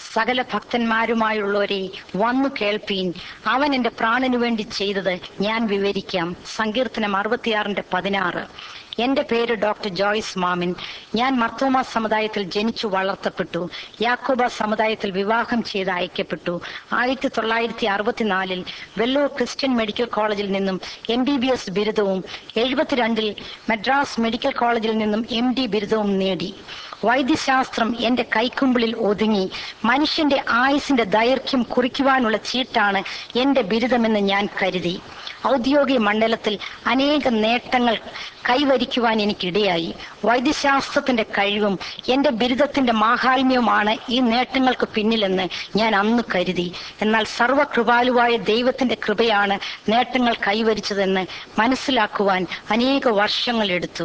സകല ഭക്തന്മാരുമായുള്ളവരെ വന്നു കേൾപ്പീൻ അവൻ എന്റെ പ്രാണനു വേണ്ടി ചെയ്തത് ഞാൻ വിവരിക്കാം സങ്കീർത്തനം അറുപത്തിയാറിന്റെ പതിനാറ് എന്റെ പേര് ഡോക്ടർ ജോയ്സ് മാമിൻ ഞാൻ മർത്തോമ സമുദായത്തിൽ ജനിച്ചു വളർത്തപ്പെട്ടു യാക്കോബ സമുദായത്തിൽ വിവാഹം ചെയ്ത് അയക്കപ്പെട്ടു ആയിരത്തി തൊള്ളായിരത്തി അറുപത്തിനാലിൽ വെല്ലൂർ ക്രിസ്ത്യൻ മെഡിക്കൽ കോളേജിൽ നിന്നും എം ബി ബി എസ് ബിരുദവും എഴുപത്തിരണ്ടിൽ മദ്രാസ് മെഡിക്കൽ കോളേജിൽ നിന്നും എം ഡി ബിരുദവും നേടി വൈദ്യശാസ്ത്രം എന്റെ കൈക്കുമ്പിളിൽ ഒതുങ്ങി മനുഷ്യന്റെ ആയുസിന്റെ ദൈർഘ്യം കുറിക്കുവാനുള്ള ചീട്ടാണ് എന്റെ ബിരുദമെന്ന് ഞാൻ കരുതി ഔദ്യോഗിക മണ്ഡലത്തിൽ അനേക നേട്ടങ്ങൾ കൈവരിക്കുവാൻ എനിക്കിടയായി വൈദ്യശാസ്ത്രത്തിന്റെ കഴിവും എന്റെ ബിരുദത്തിന്റെ മാഹാത്മ്യവുമാണ് ഈ നേട്ടങ്ങൾക്ക് പിന്നിലെന്ന് ഞാൻ അന്ന് കരുതി എന്നാൽ സർവകൃപാലുവായ ദൈവത്തിന്റെ കൃപയാണ് നേട്ടങ്ങൾ കൈവരിച്ചതെന്ന് മനസ്സിലാക്കുവാൻ അനേക വർഷങ്ങൾ എടുത്തു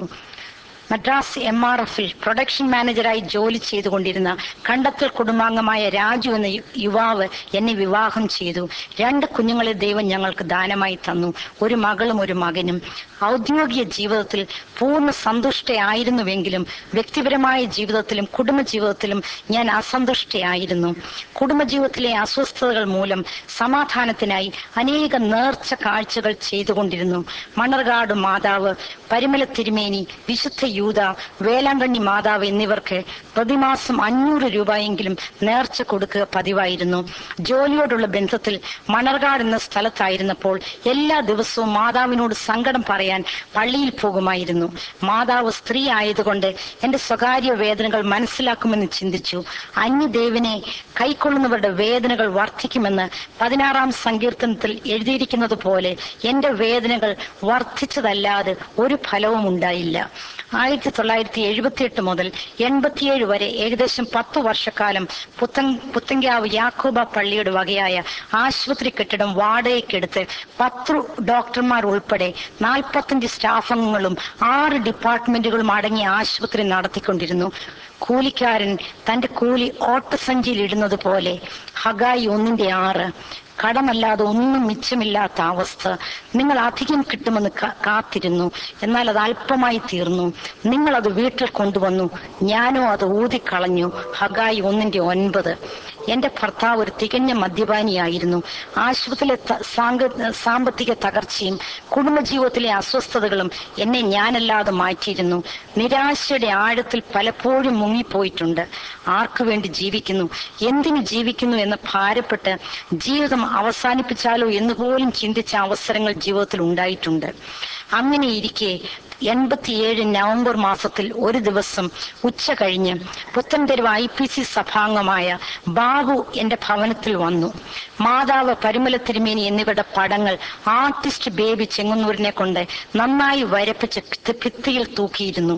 മദ്രാസ് എം ആർ എഫിൽ പ്രൊഡക്ഷൻ മാനേജറായി ജോലി ചെയ്തുകൊണ്ടിരുന്ന കണ്ടത്തൽ കുടുംബാംഗമായ രാജു എന്ന യു- യുവാവ് എന്നെ വിവാഹം ചെയ്തു രണ്ട് കുഞ്ഞുങ്ങളെ ദൈവം ഞങ്ങൾക്ക് ദാനമായി തന്നു ഒരു മകളും ഒരു മകനും ഔദ്യോഗിക ജീവിതത്തിൽ പൂർണ്ണ സന്തുഷ്ടയായിരുന്നുവെങ്കിലും വ്യക്തിപരമായ ജീവിതത്തിലും കുടുംബജീവിതത്തിലും ഞാൻ അസന്തുഷ്ടയായിരുന്നു കുടുംബജീവിതത്തിലെ അസ്വസ്ഥതകൾ മൂലം സമാധാനത്തിനായി അനേക നേർച്ച കാഴ്ചകൾ ചെയ്തുകൊണ്ടിരുന്നു മണർകാട് മാതാവ് പരിമല തിരുമേനി വിശുദ്ധ യൂത വേലാങ്കണ്ണി മാതാവ് എന്നിവർക്ക് പ്രതിമാസം അഞ്ഞൂറ് രൂപയെങ്കിലും നേർച്ച കൊടുക്കുക പതിവായിരുന്നു ജോലിയോടുള്ള ബന്ധത്തിൽ മണർകാട് എന്ന സ്ഥലത്തായിരുന്നപ്പോൾ എല്ലാ ദിവസവും മാതാവിനോട് സങ്കടം പറയാൻ പള്ളിയിൽ പോകുമായിരുന്നു മാതാവ് സ്ത്രീ ആയതുകൊണ്ട് എന്റെ സ്വകാര്യ വേദനകൾ മനസ്സിലാക്കുമെന്ന് ചിന്തിച്ചു അന്യദേവനെ കൈക്കൊള്ളുന്നവരുടെ വേദനകൾ വർദ്ധിക്കുമെന്ന് പതിനാറാം സങ്കീർത്തനത്തിൽ എഴുതിയിരിക്കുന്നത് പോലെ എന്റെ വേദനകൾ വർദ്ധിച്ചതല്ലാതെ ഒരു ഫലവും ഉണ്ടായില്ല ആയിരത്തി തൊള്ളായിരത്തി എഴുപത്തിയെട്ട് മുതൽ എൺപത്തിയേഴ് വരെ ഏകദേശം പത്തു വർഷക്കാലം പുത്തൻ പുത്തങ്കാവ് യാക്കോബ പള്ളിയുടെ വകയായ ആശുപത്രി കെട്ടിടം വാടകയ്ക്കെടുത്ത് പത്ത് ഡോക്ടർമാർ ഉൾപ്പെടെ നാൽപ്പത്തഞ്ച് സ്റ്റാഫ് അംഗങ്ങളും ആറ് ഡിപ്പാർട്ട്മെന്റുകളും അടങ്ങിയ ആശുപത്രി നടത്തിക്കൊണ്ടിരുന്നു കൂലിക്കാരൻ തന്റെ കൂലി ഓട്ടസഞ്ചിയിൽ ഇടുന്നത് പോലെ ഹഗായി ഒന്നിന്റെ ആറ് കടമല്ലാതെ ഒന്നും മിച്ചമില്ലാത്ത അവസ്ഥ നിങ്ങൾ അധികം കിട്ടുമെന്ന് കാ- കാത്തിരുന്നു എന്നാൽ അത് അല്പമായി തീർന്നു നിങ്ങൾ അത് വീട്ടിൽ കൊണ്ടുവന്നു ഞാനോ അത് ഊതിക്കളഞ്ഞു ഹഗായി ഒന്നിന്റെ ഒൻപത് എന്റെ ഭർത്താവ് ഒരു തികഞ്ഞ മദ്യപാനിയായിരുന്നു ആശുപത്രിയിലെ ത- സാങ്ക- സാമ്പത്തിക തകർച്ചയും കുടുംബജീവിതത്തിലെ അസ്വസ്ഥതകളും എന്നെ ഞാനല്ലാതെ മാറ്റിയിരുന്നു നിരാശയുടെ ആഴത്തിൽ പലപ്പോഴും മുങ്ങിപ്പോയിട്ടുണ്ട് ആർക്കു വേണ്ടി ജീവിക്കുന്നു എന്തിനു ജീവിക്കുന്നു എന്ന് ഭാരപ്പെട്ട് ജീവിതം അവസാനിപ്പിച്ചാലോ എന്ന് പോലും ചിന്തിച്ച അവസരങ്ങൾ ജീവിതത്തിൽ ഉണ്ടായിട്ടുണ്ട് അങ്ങനെ ഇരിക്കെ എൺപത്തിയേഴ് നവംബർ മാസത്തിൽ ഒരു ദിവസം ഉച്ച കഴിഞ്ഞ് പുത്തൻതെരുവ് ഐ പി സി സഭാംഗമായ ബാബു എന്റെ ഭവനത്തിൽ വന്നു മാതാവ് പരിമല തിരുമേനി എന്നിവരുടെ പടങ്ങൾ ആർട്ടിസ്റ്റ് ബേബി ചെങ്ങന്നൂരിനെ കൊണ്ട് നന്നായി വരപ്പിച്ച് ഭിത്തി- ഭിത്തിയിൽ തൂക്കിയിരുന്നു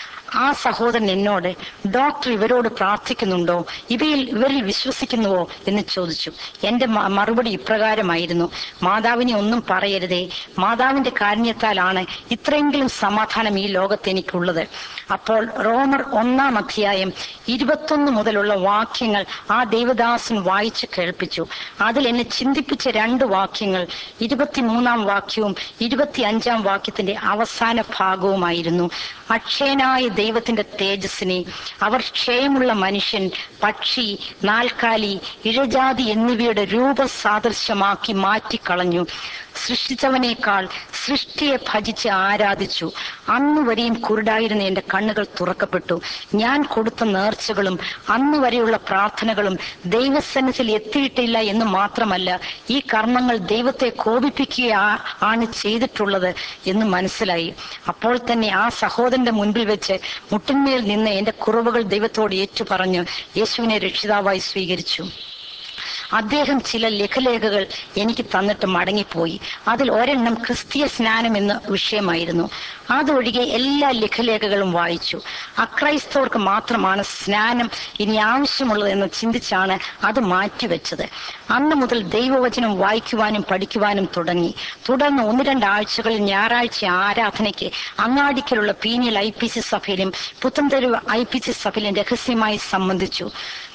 ആ സഹോദരൻ എന്നോട് ഡോക്ടർ ഇവരോട് പ്രാർത്ഥിക്കുന്നുണ്ടോ ഇവയിൽ ഇവരിൽ വിശ്വസിക്കുന്നുവോ എന്ന് ചോദിച്ചു എന്റെ മ- മറുപടി ഇപ്രകാരമായിരുന്നു മാതാവിനെ ഒന്നും പറയരുതേ മാതാവിന്റെ കാരുണ്യത്താലാണ് ഇത്രയെങ്കിലും സമാധാനം ഈ ലോകത്ത് എനിക്കുള്ളത് അപ്പോൾ റോമർ ഒന്നാം അധ്യായം ഇരുപത്തൊന്ന് മുതലുള്ള വാക്യങ്ങൾ ആ ദേവദാസൻ വായിച്ച് കേൾപ്പിച്ചു അതിൽ എന്നെ ചിന്തിപ്പിച്ച രണ്ട് വാക്യങ്ങൾ ഇരുപത്തിമൂന്നാം വാക്യവും ഇരുപത്തി അഞ്ചാം വാക്യത്തിന്റെ അവസാന ഭാഗവുമായിരുന്നു അക്ഷയനായ ദൈവത്തിന്റെ തേജസ്സിനെ അവർ ക്ഷയമുള്ള മനുഷ്യൻ പക്ഷി നാൽക്കാലി ഇഴജാതി എന്നിവയുടെ രൂപസാദൃശ്യമാക്കി മാറ്റിക്കളഞ്ഞു സൃഷ്ടിച്ചവനേക്കാൾ സൃഷ്ടിയെ ഭജിച്ച് ആരാധിച്ചു അന്ന് വരെയും കുരുടായിരുന്ന എന്റെ കണ്ണുകൾ തുറക്കപ്പെട്ടു ഞാൻ കൊടുത്ത നേർച്ചകളും അന്ന് വരെയുള്ള പ്രാർത്ഥനകളും ദൈവസന്നിധിയിൽ എത്തിയിട്ടില്ല എന്ന് മാത്രമല്ല ഈ കർമ്മങ്ങൾ ദൈവത്തെ കോപിപ്പിക്കുക ആണ് ചെയ്തിട്ടുള്ളത് എന്ന് മനസ്സിലായി അപ്പോൾ തന്നെ ആ സഹോദരന്റെ മുൻപിൽ വെച്ച് മുട്ടിന്മേൽ നിന്ന് എന്റെ കുറവുകൾ ദൈവത്തോട് ഏറ്റു പറഞ്ഞു യേശുവിനെ രക്ഷിതാവായി സ്വീകരിച്ചു അദ്ദേഹം ചില ലഘുലേഖകൾ എനിക്ക് തന്നിട്ട് മടങ്ങിപ്പോയി അതിൽ ഒരെണ്ണം ക്രിസ്തീയ സ്നാനം എന്ന വിഷയമായിരുന്നു അതൊഴികെ എല്ലാ ലഘുലേഖകളും വായിച്ചു അക്രൈസ്തവർക്ക് മാത്രമാണ് സ്നാനം ഇനി ആവശ്യമുള്ളത് എന്ന് ചിന്തിച്ചാണ് അത് മാറ്റിവെച്ചത് അന്ന് മുതൽ ദൈവവചനം വായിക്കുവാനും പഠിക്കുവാനും തുടങ്ങി തുടർന്ന് ഒന്ന് രണ്ട് ആഴ്ചകളിൽ ഞായറാഴ്ച ആരാധനയ്ക്ക് അങ്ങാടിക്കലുള്ള പീനിയൽ ഐ പി സി സഭയിലും പുത്തൻതെരുവ് ഐ പി സി സഭയിലും രഹസ്യമായി സംബന്ധിച്ചു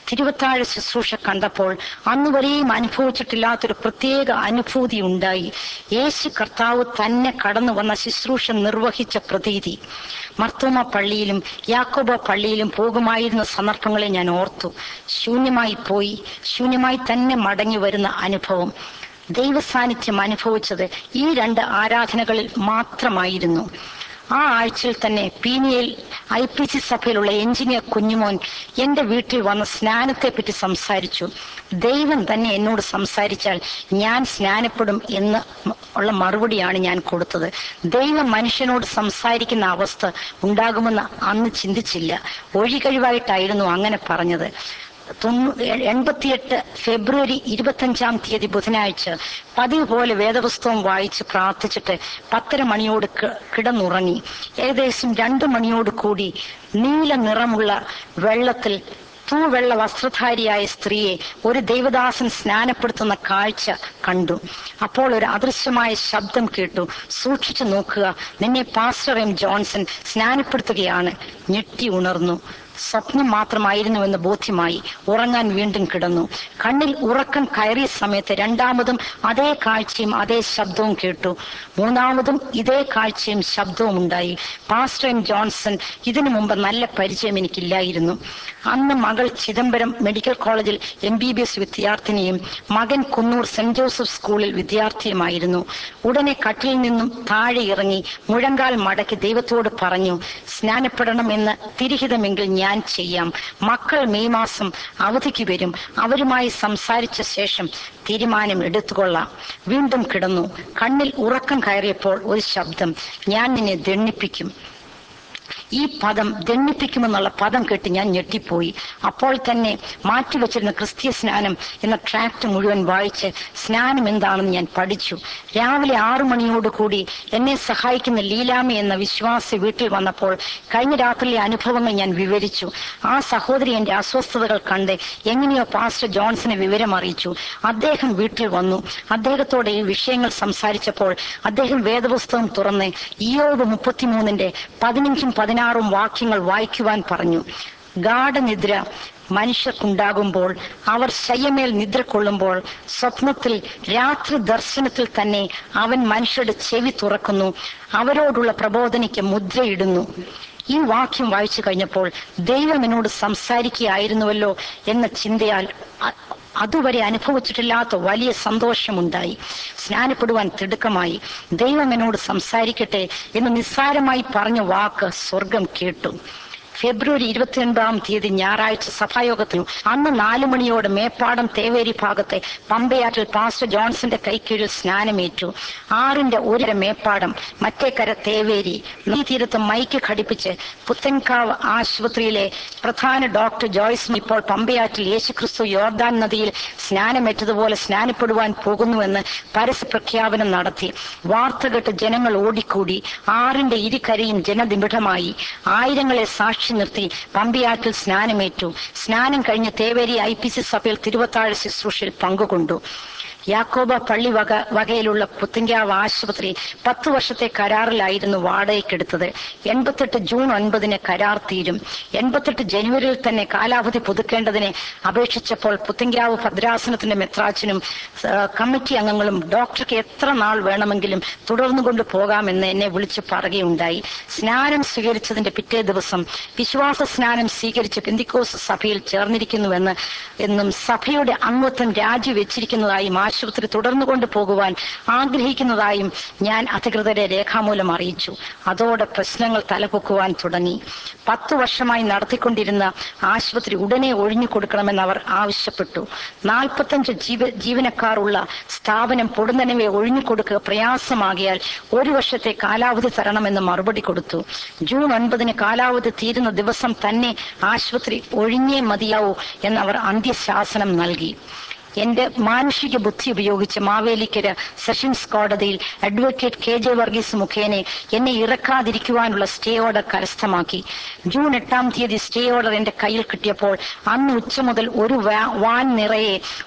തിരുവത്താഴ ശുശ്രൂഷ കണ്ടപ്പോൾ അന്നുവരെയും അനുഭവിച്ചിട്ടില്ലാത്തൊരു പ്രത്യേക അനുഭൂതി ഉണ്ടായി യേശു കർത്താവ് തന്നെ കടന്നു വന്ന ശുശ്രൂഷ നിർവഹിച്ച പ്രതീതി മർത്തോമ പള്ളിയിലും യാക്കോബ പള്ളിയിലും പോകുമായിരുന്ന സന്ദർഭങ്ങളെ ഞാൻ ഓർത്തു ശൂന്യമായി പോയി ശൂന്യമായി തന്നെ മടങ്ങി വരുന്ന അനുഭവം ദൈവസാന്നിധ്യം അനുഭവിച്ചത് ഈ രണ്ട് ആരാധനകളിൽ മാത്രമായിരുന്നു ആ ആഴ്ചയിൽ തന്നെ പീനിയൽ ഐ പി സി സഭയിലുള്ള എഞ്ചിനീയർ കുഞ്ഞുമോൻ എന്റെ വീട്ടിൽ വന്ന് സ്നാനത്തെ പറ്റി സംസാരിച്ചു ദൈവം തന്നെ എന്നോട് സംസാരിച്ചാൽ ഞാൻ സ്നാനപ്പെടും എന്ന് ഉള്ള മറുപടിയാണ് ഞാൻ കൊടുത്തത് ദൈവം മനുഷ്യനോട് സംസാരിക്കുന്ന അവസ്ഥ ഉണ്ടാകുമെന്ന് അന്ന് ചിന്തിച്ചില്ല ഒഴികഴിവായിട്ടായിരുന്നു അങ്ങനെ പറഞ്ഞത് തൊണ്ണൂ എൺപത്തിയെട്ട് ഫെബ്രുവരി ഇരുപത്തഞ്ചാം തീയതി ബുധനാഴ്ച പതിവ് പോലെ വേദപുസ്തകം വായിച്ച് പ്രാർത്ഥിച്ചിട്ട് പത്തര മണിയോട് കി- കിടന്നുറങ്ങി ഏകദേശം രണ്ടു മണിയോട് കൂടി നീല നിറമുള്ള വെള്ളത്തിൽ തൂവെള്ള വസ്ത്രധാരിയായ സ്ത്രീയെ ഒരു ദൈവദാസൻ സ്നാനപ്പെടുത്തുന്ന കാഴ്ച കണ്ടു അപ്പോൾ ഒരു അദൃശ്യമായ ശബ്ദം കേട്ടു സൂക്ഷിച്ചു നോക്കുക നിന്നെ പാസ്റ്റർ എം ജോൺസൺ സ്നാനപ്പെടുത്തുകയാണ് ഞെട്ടി ഉണർന്നു സ്വപ്നം മാത്രമായിരുന്നുവെന്ന് ബോധ്യമായി ഉറങ്ങാൻ വീണ്ടും കിടന്നു കണ്ണിൽ ഉറക്കം കയറിയ സമയത്ത് രണ്ടാമതും അതേ കാഴ്ചയും അതേ ശബ്ദവും കേട്ടു മൂന്നാമതും ഇതേ കാഴ്ചയും ശബ്ദവും ഉണ്ടായി പാസ്റ്റർ എം ജോൺസൺ ഇതിനു മുമ്പ് നല്ല പരിചയം എനിക്കില്ലായിരുന്നു അന്ന് മകൾ ചിദംബരം മെഡിക്കൽ കോളേജിൽ എം ബി ബി എസ് വിദ്യാർത്ഥിനിയും മകൻ കുന്നൂർ സെന്റ് ജോസഫ് സ്കൂളിൽ വിദ്യാർത്ഥിയുമായിരുന്നു ഉടനെ കട്ടിലിൽ നിന്നും താഴെ ഇറങ്ങി മുഴങ്കാൽ മടക്കി ദൈവത്തോട് പറഞ്ഞു സ്നാനപ്പെടണം എന്ന് തിരിഹിതമെങ്കിൽ ഞാൻ ചെയ്യാം മക്കൾ മെയ് മാസം അവധിക്ക് വരും അവരുമായി സംസാരിച്ച ശേഷം തീരുമാനം എടുത്തുകൊള്ളാം വീണ്ടും കിടന്നു കണ്ണിൽ ഉറക്കം കയറിയപ്പോൾ ഒരു ശബ്ദം ഞാൻ നിന്നെ ദണ്ണിപ്പിക്കും ഈ പദം ദണ്ണിപ്പിക്കുമെന്നുള്ള പദം കേട്ട് ഞാൻ ഞെട്ടിപ്പോയി അപ്പോൾ തന്നെ മാറ്റിവെച്ചിരുന്ന ക്രിസ്തീയ സ്നാനം എന്ന ട്രാക്ട് മുഴുവൻ വായിച്ച് സ്നാനം എന്താണെന്ന് ഞാൻ പഠിച്ചു രാവിലെ ആറു മണിയോടുകൂടി എന്നെ സഹായിക്കുന്ന ലീലാമി എന്ന വിശ്വാസി വീട്ടിൽ വന്നപ്പോൾ കഴിഞ്ഞ രാത്രിയിലെ അനുഭവങ്ങൾ ഞാൻ വിവരിച്ചു ആ സഹോദരി എന്റെ അസ്വസ്ഥതകൾ കണ്ട് എങ്ങനെയോ പാസ്റ്റർ ജോൺസനെ വിവരം അറിയിച്ചു അദ്ദേഹം വീട്ടിൽ വന്നു അദ്ദേഹത്തോട് ഈ വിഷയങ്ങൾ സംസാരിച്ചപ്പോൾ അദ്ദേഹം വേദപുസ്തകം തുറന്ന് ഇയോബ് മുപ്പത്തിമൂന്നിന്റെ പതിനഞ്ചും പതിനാറും വാക്യങ്ങൾ വായിക്കുവാൻ പറഞ്ഞു ഗാഠനിദ്ര മനുഷ്യർക്കുണ്ടാകുമ്പോൾ അവർ ശയ്യമേൽ നിദ്ര കൊള്ളുമ്പോൾ സ്വപ്നത്തിൽ രാത്രി ദർശനത്തിൽ തന്നെ അവൻ മനുഷ്യരുടെ ചെവി തുറക്കുന്നു അവരോടുള്ള പ്രബോധനയ്ക്ക് മുദ്രയിടുന്നു ഈ വാക്യം വായിച്ചു കഴിഞ്ഞപ്പോൾ ദൈവം എന്നോട് സംസാരിക്കുകയായിരുന്നുവല്ലോ എന്ന ചിന്തയാൽ അ- അതുവരെ അനുഭവിച്ചിട്ടില്ലാത്ത വലിയ സന്തോഷമുണ്ടായി സ്നാനപ്പെടുവാൻ തിടുക്കമായി ദൈവം എന്നോട് സംസാരിക്കട്ടെ എന്ന് നിസ്സാരമായി പറഞ്ഞ വാക്ക് സ്വർഗം കേട്ടു ഫെബ്രുവരി ഇരുപത്തിയൊൻപതാം തീയതി ഞായറാഴ്ച സഭായോഗത്തിനു അന്ന് നാലു മണിയോടെ മേപ്പാടം തേവേരി ഭാഗത്തെ പമ്പയാറ്റിൽ പാസ്റ്റർ ജോൺസന്റെ കൈക്കീഴിൽ സ്നാനമേറ്റു ആറിന്റെ ഒരു മേപ്പാടം മറ്റേ കര തേവേരി ഈ തീരത്ത് മൈക്ക് ഘടിപ്പിച്ച് പുത്തൻകാവ് ആശുപത്രിയിലെ പ്രധാന ഡോക്ടർ ജോയ്സ് ഇപ്പോൾ പമ്പയാറ്റിൽ യേശുക്രിസ്തു യോർദാൻ നദിയിൽ സ്നാനമേറ്റതുപോലെ സ്നാനപ്പെടുവാൻ പോകുന്നുവെന്ന് പരസ്യ പ്രഖ്യാപനം നടത്തി വാർത്ത കേട്ട് ജനങ്ങൾ ഓടിക്കൂടി ആറിന്റെ ഇരുകരയും ജനനിബിഡമായി ആയിരങ്ങളെ സാക്ഷി നിർത്തി പമ്പിയാറ്റിൽ സ്നാനമേറ്റു സ്നാനം കഴിഞ്ഞ് തേവേരി ഐ പി സി സഭയിൽ തിരുവത്താഴ ശുശ്രൂഷയിൽ പങ്കുകൊണ്ടു യാക്കോബ പള്ളി വക വകയിലുള്ള പുത്തിങ്കാവ് ആശുപത്രി പത്ത് വർഷത്തെ കരാറിലായിരുന്നു വാടകയ്ക്കെടുത്തത് എൺപത്തെട്ട് ജൂൺ ഒൻപതിന് കരാർ തീരും എൺപത്തെട്ട് ജനുവരിയിൽ തന്നെ കാലാവധി പുതുക്കേണ്ടതിനെ അപേക്ഷിച്ചപ്പോൾ പുത്തിങ്കാവ് ഭദ്രാസനത്തിന്റെ മെത്രാച്ചനും ആ, കമ്മിറ്റി അംഗങ്ങളും ഡോക്ടർക്ക് എത്ര നാൾ വേണമെങ്കിലും തുടർന്നു കൊണ്ട് പോകാമെന്ന് എന്നെ വിളിച്ചു പറയുകയുണ്ടായി സ്നാനം സ്വീകരിച്ചതിന്റെ പിറ്റേ ദിവസം വിശ്വാസ സ്നാനം സ്വീകരിച്ച് പെന്തിക്കോസ് സഭയിൽ ചേർന്നിരിക്കുന്നുവെന്ന് എന്നും സഭയുടെ അംഗത്വം രാജിവെച്ചിരിക്കുന്നതായും ആശുപത്രി തുടർന്നു കൊണ്ടുപോകുവാൻ ആഗ്രഹിക്കുന്നതായും ഞാൻ അധികൃതരെ രേഖാമൂലം അറിയിച്ചു അതോടെ പ്രശ്നങ്ങൾ തലപൊക്കുവാൻ തുടങ്ങി പത്തു വർഷമായി നടത്തിക്കൊണ്ടിരുന്ന ആശുപത്രി ഉടനെ ഒഴിഞ്ഞു കൊടുക്കണമെന്ന് അവർ ആവശ്യപ്പെട്ടു നാൽപ്പത്തഞ്ച് ജീവ ജീവനക്കാർ ഉള്ള സ്ഥാപനം പൊടുന്നനവെ ഒഴിഞ്ഞു കൊടുക്കുക പ്രയാസമാകിയാൽ ഒരു വർഷത്തെ കാലാവധി തരണമെന്ന് മറുപടി കൊടുത്തു ജൂൺ ഒൻപതിന് കാലാവധി തീരുന്ന ദിവസം തന്നെ ആശുപത്രി ഒഴിഞ്ഞേ മതിയാവൂ എന്നവർ അന്ത്യശാസനം നൽകി എന്റെ മാനുഷിക ബുദ്ധി ഉപയോഗിച്ച് മാവേലിക്കര സെഷൻസ് കോടതിയിൽ അഡ്വക്കേറ്റ് കെ ജെ വർഗീസ് മുഖേന എന്നെ ഇറക്കാതിരിക്കുവാനുള്ള സ്റ്റേ ഓർഡർ കരസ്ഥമാക്കി ജൂൺ എട്ടാം തീയതി സ്റ്റേ ഓർഡർ എന്റെ കയ്യിൽ കിട്ടിയപ്പോൾ അന്ന് ഉച്ച മുതൽ ഒരു വാ- വാൻ നിറയെ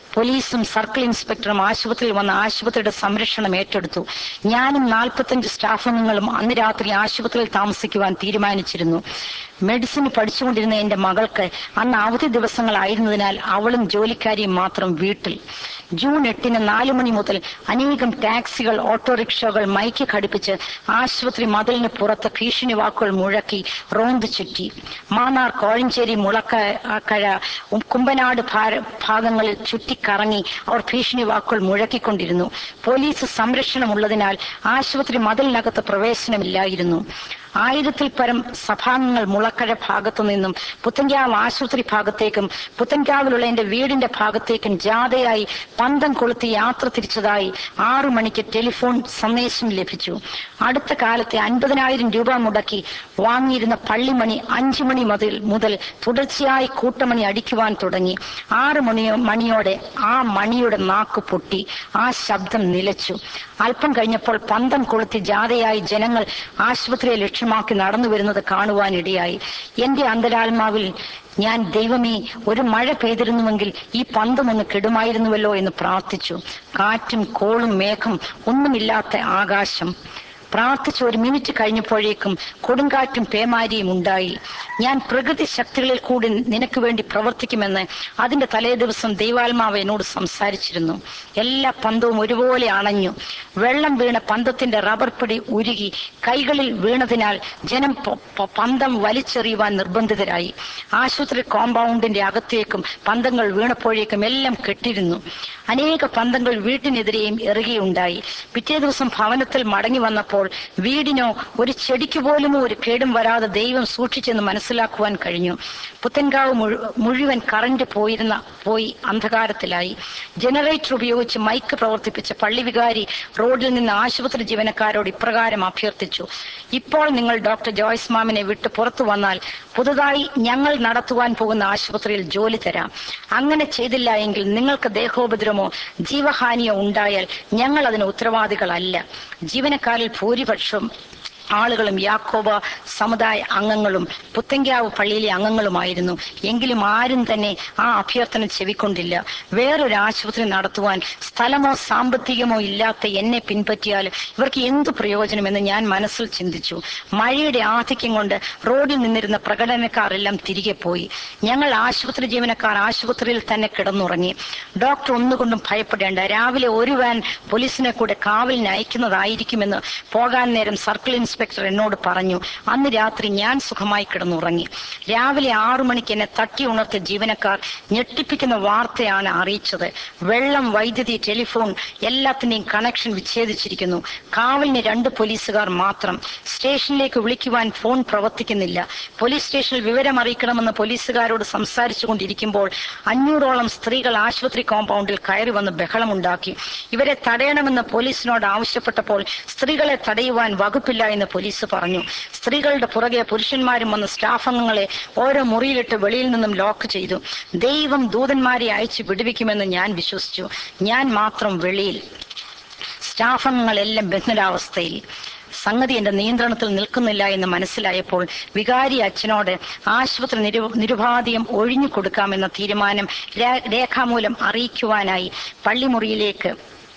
പോലീസും സർക്കിൾ ഇൻസ്പെക്ടറും ആശുപത്രിയിൽ വന്ന് ആശുപത്രിയുടെ സംരക്ഷണം ഏറ്റെടുത്തു ഞാനും നാൽപ്പത്തഞ്ച് സ്റ്റാഫ് അംഗങ്ങളും അന്ന് രാത്രി ആശുപത്രിയിൽ താമസിക്കുവാൻ തീരുമാനിച്ചിരുന്നു മെഡിസിൻ പഠിച്ചുകൊണ്ടിരുന്ന എന്റെ മകൾക്ക് അന്ന് അവധി ദിവസങ്ങളായിരുന്നതിനാൽ അവളും ജോലിക്കാരിയും മാത്രം വീട്ടിൽ ജൂൺ എട്ടിന് നാലു മണി മുതൽ അനേകം ടാക്സികൾ ഓട്ടോറിക്ഷകൾ മൈക്ക് ഘടിപ്പിച്ച് ആശുപത്രി മതിലിന് പുറത്ത് ഭീഷണി വാക്കുകൾ മുഴക്കി റോന്ത് ചുറ്റി മാന്നാർ കോഴഞ്ചേരി മുളക്കഴ കുമ്പനാട് ഭാര- ഭാഗങ്ങളിൽ ചുറ്റിക്കറങ്ങി അവർ ഭീഷണി വാക്കുകൾ മുഴക്കിക്കൊണ്ടിരുന്നു പോലീസ് സംരക്ഷണമുള്ളതിനാൽ ആശുപത്രി മതിലിനകത്ത് പ്രവേശനമില്ലായിരുന്നു ആയിരത്തിൽ പരം സഭാംഗങ്ങൾ മുളക്കഴ ഭാഗത്തു നിന്നും പുത്തൻകാവ് ആശുപത്രി ഭാഗത്തേക്കും പുത്തൻകാവിലുള്ള എന്റെ വീടിന്റെ ഭാഗത്തേക്കും ജാഥയായി പന്തം കൊളുത്തി യാത്ര തിരിച്ചതായി ആറു മണിക്ക് ടെലിഫോൺ സന്ദേശം ലഭിച്ചു അടുത്ത കാലത്തെ അൻപതിനായിരം രൂപ മുടക്കി വാങ്ങിയിരുന്ന പള്ളിമണി അഞ്ചു മണി മുതൽ മുതൽ തുടർച്ചയായി കൂട്ടമണി അടിക്കുവാൻ തുടങ്ങി ആറ് മണിയോ മണിയോടെ ആ മണിയുടെ നാക്ക് പൊട്ടി ആ ശബ്ദം നിലച്ചു അല്പം കഴിഞ്ഞപ്പോൾ പന്തം കൊളുത്തി ജാഥയായി ജനങ്ങൾ ആശുപത്രിയെ ലക്ഷ്യമാക്കി നടന്നു വരുന്നത് കാണുവാനിടയായി എന്റെ അന്തരാത്മാവിൽ ഞാൻ ദൈവമേ ഒരു മഴ പെയ്തിരുന്നുവെങ്കിൽ ഈ പന്തം ഒന്ന് കെടുമായിരുന്നുവല്ലോ എന്ന് പ്രാർത്ഥിച്ചു കാറ്റും കോളും മേഘം ഒന്നുമില്ലാത്ത ആകാശം പ്രാർത്ഥിച്ച് ഒരു മിനിറ്റ് കഴിഞ്ഞപ്പോഴേക്കും കൊടുങ്കാറ്റും പേമാരിയും ഉണ്ടായി ഞാൻ പ്രകൃതി ശക്തികളിൽ കൂടി നിനക്ക് വേണ്ടി പ്രവർത്തിക്കുമെന്ന് അതിന്റെ തലേ ദിവസം ദൈവാത്മാവ് എന്നോട് സംസാരിച്ചിരുന്നു എല്ലാ പന്തവും ഒരുപോലെ അണഞ്ഞു വെള്ളം വീണ പന്തത്തിന്റെ റബ്ബർ പിടി ഉരുകി കൈകളിൽ വീണതിനാൽ ജനം പ- പ- പന്തം വലിച്ചെറിയുവാൻ നിർബന്ധിതരായി ആശുപത്രി കോമ്പൗണ്ടിന്റെ അകത്തേക്കും പന്തങ്ങൾ വീണപ്പോഴേക്കും എല്ലാം കെട്ടിരുന്നു അനേക പന്തങ്ങൾ വീട്ടിനെതിരെയും എറുകയുണ്ടായി പിറ്റേ ദിവസം ഭവനത്തിൽ മടങ്ങി വന്നപ്പോൾ വീടിനോ ഒരു ചെടിക്ക് പോലും ഒരു കേടും വരാതെ ദൈവം സൂക്ഷിച്ചെന്ന് മനസ്സിലാക്കുവാൻ കഴിഞ്ഞു പുത്തൻകാവ് മുഴു- മുഴുവൻ കറന്റ് പോയിരുന്ന പോയി അന്ധകാരത്തിലായി ജനറേറ്റർ ഉപയോഗിച്ച് മൈക്ക് പ്രവർത്തിപ്പിച്ച പള്ളി വികാരി റോഡിൽ നിന്ന് ആശുപത്രി ജീവനക്കാരോട് ഇപ്രകാരം അഭ്യർത്ഥിച്ചു ഇപ്പോൾ നിങ്ങൾ ഡോക്ടർ ജോയ്സ് മാമിനെ വിട്ട് പുറത്തു വന്നാൽ പുതുതായി ഞങ്ങൾ നടത്തുവാൻ പോകുന്ന ആശുപത്രിയിൽ ജോലി തരാം അങ്ങനെ ചെയ്തില്ല എങ്കിൽ നിങ്ങൾക്ക് ദേഹോപദ്രവമോ ജീവഹാനിയോ ഉണ്ടായാൽ ഞങ്ങൾ അതിന് ഉത്തരവാദികളല്ല ജീവനക്കാരിൽ ഭൂരിപക്ഷം ആളുകളും യാക്കോബ സമുദായ അംഗങ്ങളും പുത്തങ്കാവ് പള്ളിയിലെ അംഗങ്ങളുമായിരുന്നു എങ്കിലും ആരും തന്നെ ആ അഭ്യർത്ഥന ചെവിക്കൊണ്ടില്ല വേറൊരു ആശുപത്രി നടത്തുവാൻ സ്ഥലമോ സാമ്പത്തികമോ ഇല്ലാത്ത എന്നെ പിൻപറ്റിയാൽ ഇവർക്ക് എന്തു പ്രയോജനമെന്ന് ഞാൻ മനസ്സിൽ ചിന്തിച്ചു മഴയുടെ ആധിക്യം കൊണ്ട് റോഡിൽ നിന്നിരുന്ന പ്രകടനക്കാരെല്ലാം തിരികെ പോയി ഞങ്ങൾ ആശുപത്രി ജീവനക്കാർ ആശുപത്രിയിൽ തന്നെ കിടന്നുറങ്ങി ഡോക്ടർ ഒന്നുകൊണ്ടും ഭയപ്പെടേണ്ട രാവിലെ ഒരു വാൻ പോലീസിനെ കൂടെ കാവലിന് അയക്കുന്നതായിരിക്കുമെന്ന് പോകാൻ നേരം സർക്കിൾ ഇൻസ്പെക്ടർ എന്നോട് പറഞ്ഞു അന്ന് രാത്രി ഞാൻ സുഖമായി കിടന്നുറങ്ങി രാവിലെ ആറു മണിക്ക് എന്നെ തട്ടി ഉണർത്തിയ ജീവനക്കാർ ഞെട്ടിപ്പിക്കുന്ന വാർത്തയാണ് അറിയിച്ചത് വെള്ളം വൈദ്യുതി ടെലിഫോൺ എല്ലാത്തിന്റെയും കണക്ഷൻ വിച്ഛേദിച്ചിരിക്കുന്നു കാവലിന് രണ്ട് പോലീസുകാർ മാത്രം സ്റ്റേഷനിലേക്ക് വിളിക്കുവാൻ ഫോൺ പ്രവർത്തിക്കുന്നില്ല പോലീസ് സ്റ്റേഷനിൽ വിവരം അറിയിക്കണമെന്ന് പോലീസുകാരോട് സംസാരിച്ചു കൊണ്ടിരിക്കുമ്പോൾ അഞ്ഞൂറോളം സ്ത്രീകൾ ആശുപത്രി കോമ്പൗണ്ടിൽ കയറി വന്ന് ബഹളമുണ്ടാക്കി ഇവരെ തടയണമെന്ന് പോലീസിനോട് ആവശ്യപ്പെട്ടപ്പോൾ സ്ത്രീകളെ തടയുവാൻ വകുപ്പില്ല എന്ന് പോലീസ് പറഞ്ഞു സ്ത്രീകളുടെ പുറകെ പുരുഷന്മാരും വന്ന് സ്റ്റാഫ് അംഗങ്ങളെ ഓരോ മുറിയിലിട്ട് വെളിയിൽ നിന്നും ലോക്ക് ചെയ്തു ദൈവം ദൂതന്മാരെ അയച്ച് വിടുവിക്കുമെന്ന് ഞാൻ വിശ്വസിച്ചു ഞാൻ മാത്രം വെളിയിൽ സ്റ്റാഫ് അംഗങ്ങളെല്ലാം ബന്ധനാവസ്ഥയിൽ സംഗതി എന്റെ നിയന്ത്രണത്തിൽ നിൽക്കുന്നില്ല എന്ന് മനസ്സിലായപ്പോൾ വികാരി അച്ഛനോട് ആശുപത്രി നിരു നിരുപാധികം ഒഴിഞ്ഞു കൊടുക്കാമെന്ന തീരുമാനം രേ- രേഖാമൂലം അറിയിക്കുവാനായി പള്ളിമുറിയിലേക്ക്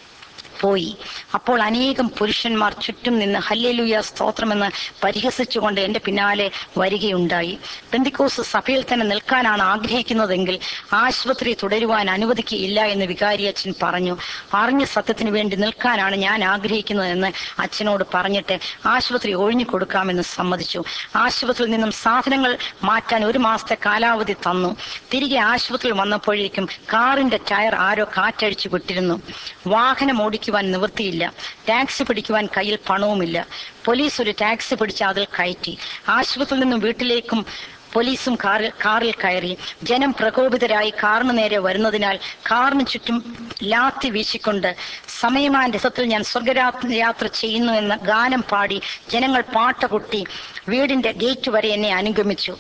പോയി അപ്പോൾ അനേകം പുരുഷന്മാർ ചുറ്റും നിന്ന് ഹല്ലേലൂയ സ്തോത്രമെന്ന് പരിഹസിച്ചുകൊണ്ട് എന്റെ പിന്നാലെ വരികയുണ്ടായി പെന്തിക്കോസ് സഭയിൽ തന്നെ നിൽക്കാനാണ് ആഗ്രഹിക്കുന്നതെങ്കിൽ ആശുപത്രി തുടരുവാൻ അനുവദിക്കുകയില്ല എന്ന് വികാരി അച്ഛൻ പറഞ്ഞു അറിഞ്ഞ സത്യത്തിന് വേണ്ടി നിൽക്കാനാണ് ഞാൻ ആഗ്രഹിക്കുന്നതെന്ന് അച്ഛനോട് പറഞ്ഞിട്ട് ആശുപത്രി ഒഴിഞ്ഞു കൊടുക്കാമെന്ന് സമ്മതിച്ചു ആശുപത്രിയിൽ നിന്നും സാധനങ്ങൾ മാറ്റാൻ ഒരു മാസത്തെ കാലാവധി തന്നു തിരികെ ആശുപത്രിയിൽ വന്നപ്പോഴേക്കും കാറിന്റെ ടയർ ആരോ കാറ്റഴിച്ചു വിട്ടിരുന്നു വാഹനം ഓടിക്കുവാൻ നിവൃത്തിയില്ല ടാക്സി പിടിക്കുവാൻ കയ്യിൽ പണവുമില്ല പോലീസ് ഒരു ടാക്സി പിടിച്ച് അതിൽ കയറ്റി ആശുപത്രിയിൽ നിന്നും വീട്ടിലേക്കും പോലീസും കാറിൽ കാറിൽ കയറി ജനം പ്രകോപിതരായി കാറിന് നേരെ വരുന്നതിനാൽ കാറിന് ചുറ്റും ലാത്തി വീശിക്കൊണ്ട് സമയമാൻ രസത്തിൽ ഞാൻ സ്വർഗയാത്ര ചെയ്യുന്നു എന്ന ഗാനം പാടി ജനങ്ങൾ പാട്ട കൊട്ടി വീടിന്റെ ഗേറ്റ് വരെ എന്നെ അനുഗമിച്ചു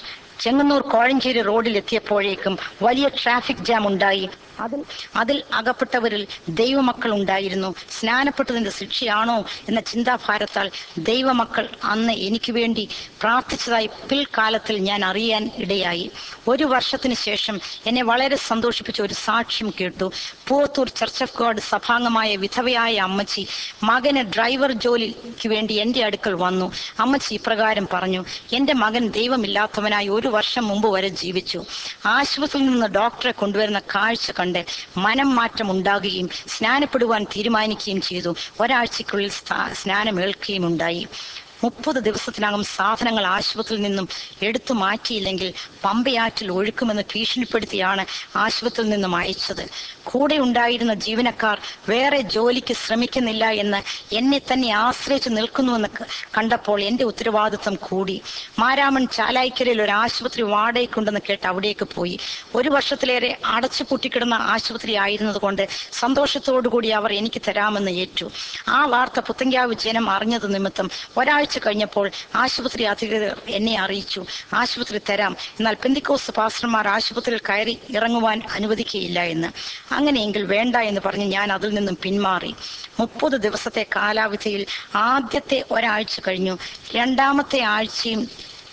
ചെങ്ങന്നൂർ കോഴഞ്ചേരി റോഡിൽ എത്തിയപ്പോഴേക്കും വലിയ ട്രാഫിക് ജാം ഉണ്ടായി അതിൽ അതിൽ അകപ്പെട്ടവരിൽ ദൈവമക്കൾ ഉണ്ടായിരുന്നു സ്നാനപ്പെട്ടതിന്റെ ശിക്ഷയാണോ എന്ന ചിന്താഭാരത്താൽ ദൈവമക്കൾ അന്ന് എനിക്ക് വേണ്ടി പ്രാർത്ഥിച്ചതായി പിൽക്കാലത്തിൽ ഞാൻ അറിയാൻ ഇടയായി ഒരു വർഷത്തിന് ശേഷം എന്നെ വളരെ സന്തോഷിപ്പിച്ച ഒരു സാക്ഷ്യം കേട്ടു പൂവത്തൂർ ചർച്ച് ഓഫ് ഗോഡ് സഭാംഗമായ വിധവയായ അമ്മച്ചി മകന് ഡ്രൈവർ ജോലിക്ക് വേണ്ടി എൻ്റെ അടുക്കൽ വന്നു അമ്മച്ചി ഇപ്രകാരം പറഞ്ഞു എൻ്റെ മകൻ ദൈവമില്ലാത്തവനായി ഒരു വർഷം മുമ്പ് വരെ ജീവിച്ചു ആശുപത്രിയിൽ നിന്ന് ഡോക്ടറെ കൊണ്ടുവരുന്ന കാഴ്ച കണ്ട് മനം മാറ്റം ഉണ്ടാകുകയും സ്നാനപ്പെടുവാൻ തീരുമാനിക്കുകയും ചെയ്തു ഒരാഴ്ചക്കുള്ളിൽ സ്ഥാ- സ്നാനമേൽക്കുകയും ഉണ്ടായി മുപ്പത് ദിവസത്തിനകം സാധനങ്ങൾ ആശുപത്രിയിൽ നിന്നും എടുത്തു മാറ്റിയില്ലെങ്കിൽ പമ്പയാറ്റിൽ ഒഴുക്കുമെന്ന് ഭീഷണിപ്പെടുത്തിയാണ് ആശുപത്രിയിൽ നിന്നും അയച്ചത് കൂടെ ഉണ്ടായിരുന്ന ജീവനക്കാർ വേറെ ജോലിക്ക് ശ്രമിക്കുന്നില്ല എന്ന് എന്നെ തന്നെ ആശ്രയിച്ച് നിൽക്കുന്നുവെന്ന് ക- കണ്ടപ്പോൾ എൻ്റെ ഉത്തരവാദിത്വം കൂടി മാരാമൺ ചാലായിക്കരയിൽ ഒരു ആശുപത്രി വാടകയ്ക്കുണ്ടെന്ന് കേട്ട് അവിടേക്ക് പോയി ഒരു വർഷത്തിലേറെ അടച്ചു പൂട്ടിക്കിടന്ന ആശുപത്രി ആയിരുന്നതുകൊണ്ട് സന്തോഷത്തോടുകൂടി അവർ എനിക്ക് തരാമെന്ന് ഏറ്റു ആ വാർത്ത പുത്തങ്കാവ് ജനം അറിഞ്ഞത് നിമിത്തം ഒരാഴ്ച കഴിഞ്ഞപ്പോൾ ആശുപത്രി അധികൃതർ എന്നെ അറിയിച്ചു ആശുപത്രി തരാം എന്നാൽ പെന്തിക്കോസ് പാസ്റ്റർമാർ ആശുപത്രിയിൽ കയറി ഇറങ്ങുവാൻ അനുവദിക്കുകയില്ല എന്ന് അങ്ങനെയെങ്കിൽ വേണ്ട എന്ന് പറഞ്ഞ് ഞാൻ അതിൽ നിന്നും പിന്മാറി മുപ്പത് ദിവസത്തെ കാലാവധിയിൽ ആദ്യത്തെ ഒരാഴ്ച കഴിഞ്ഞു രണ്ടാമത്തെ ആഴ്ചയും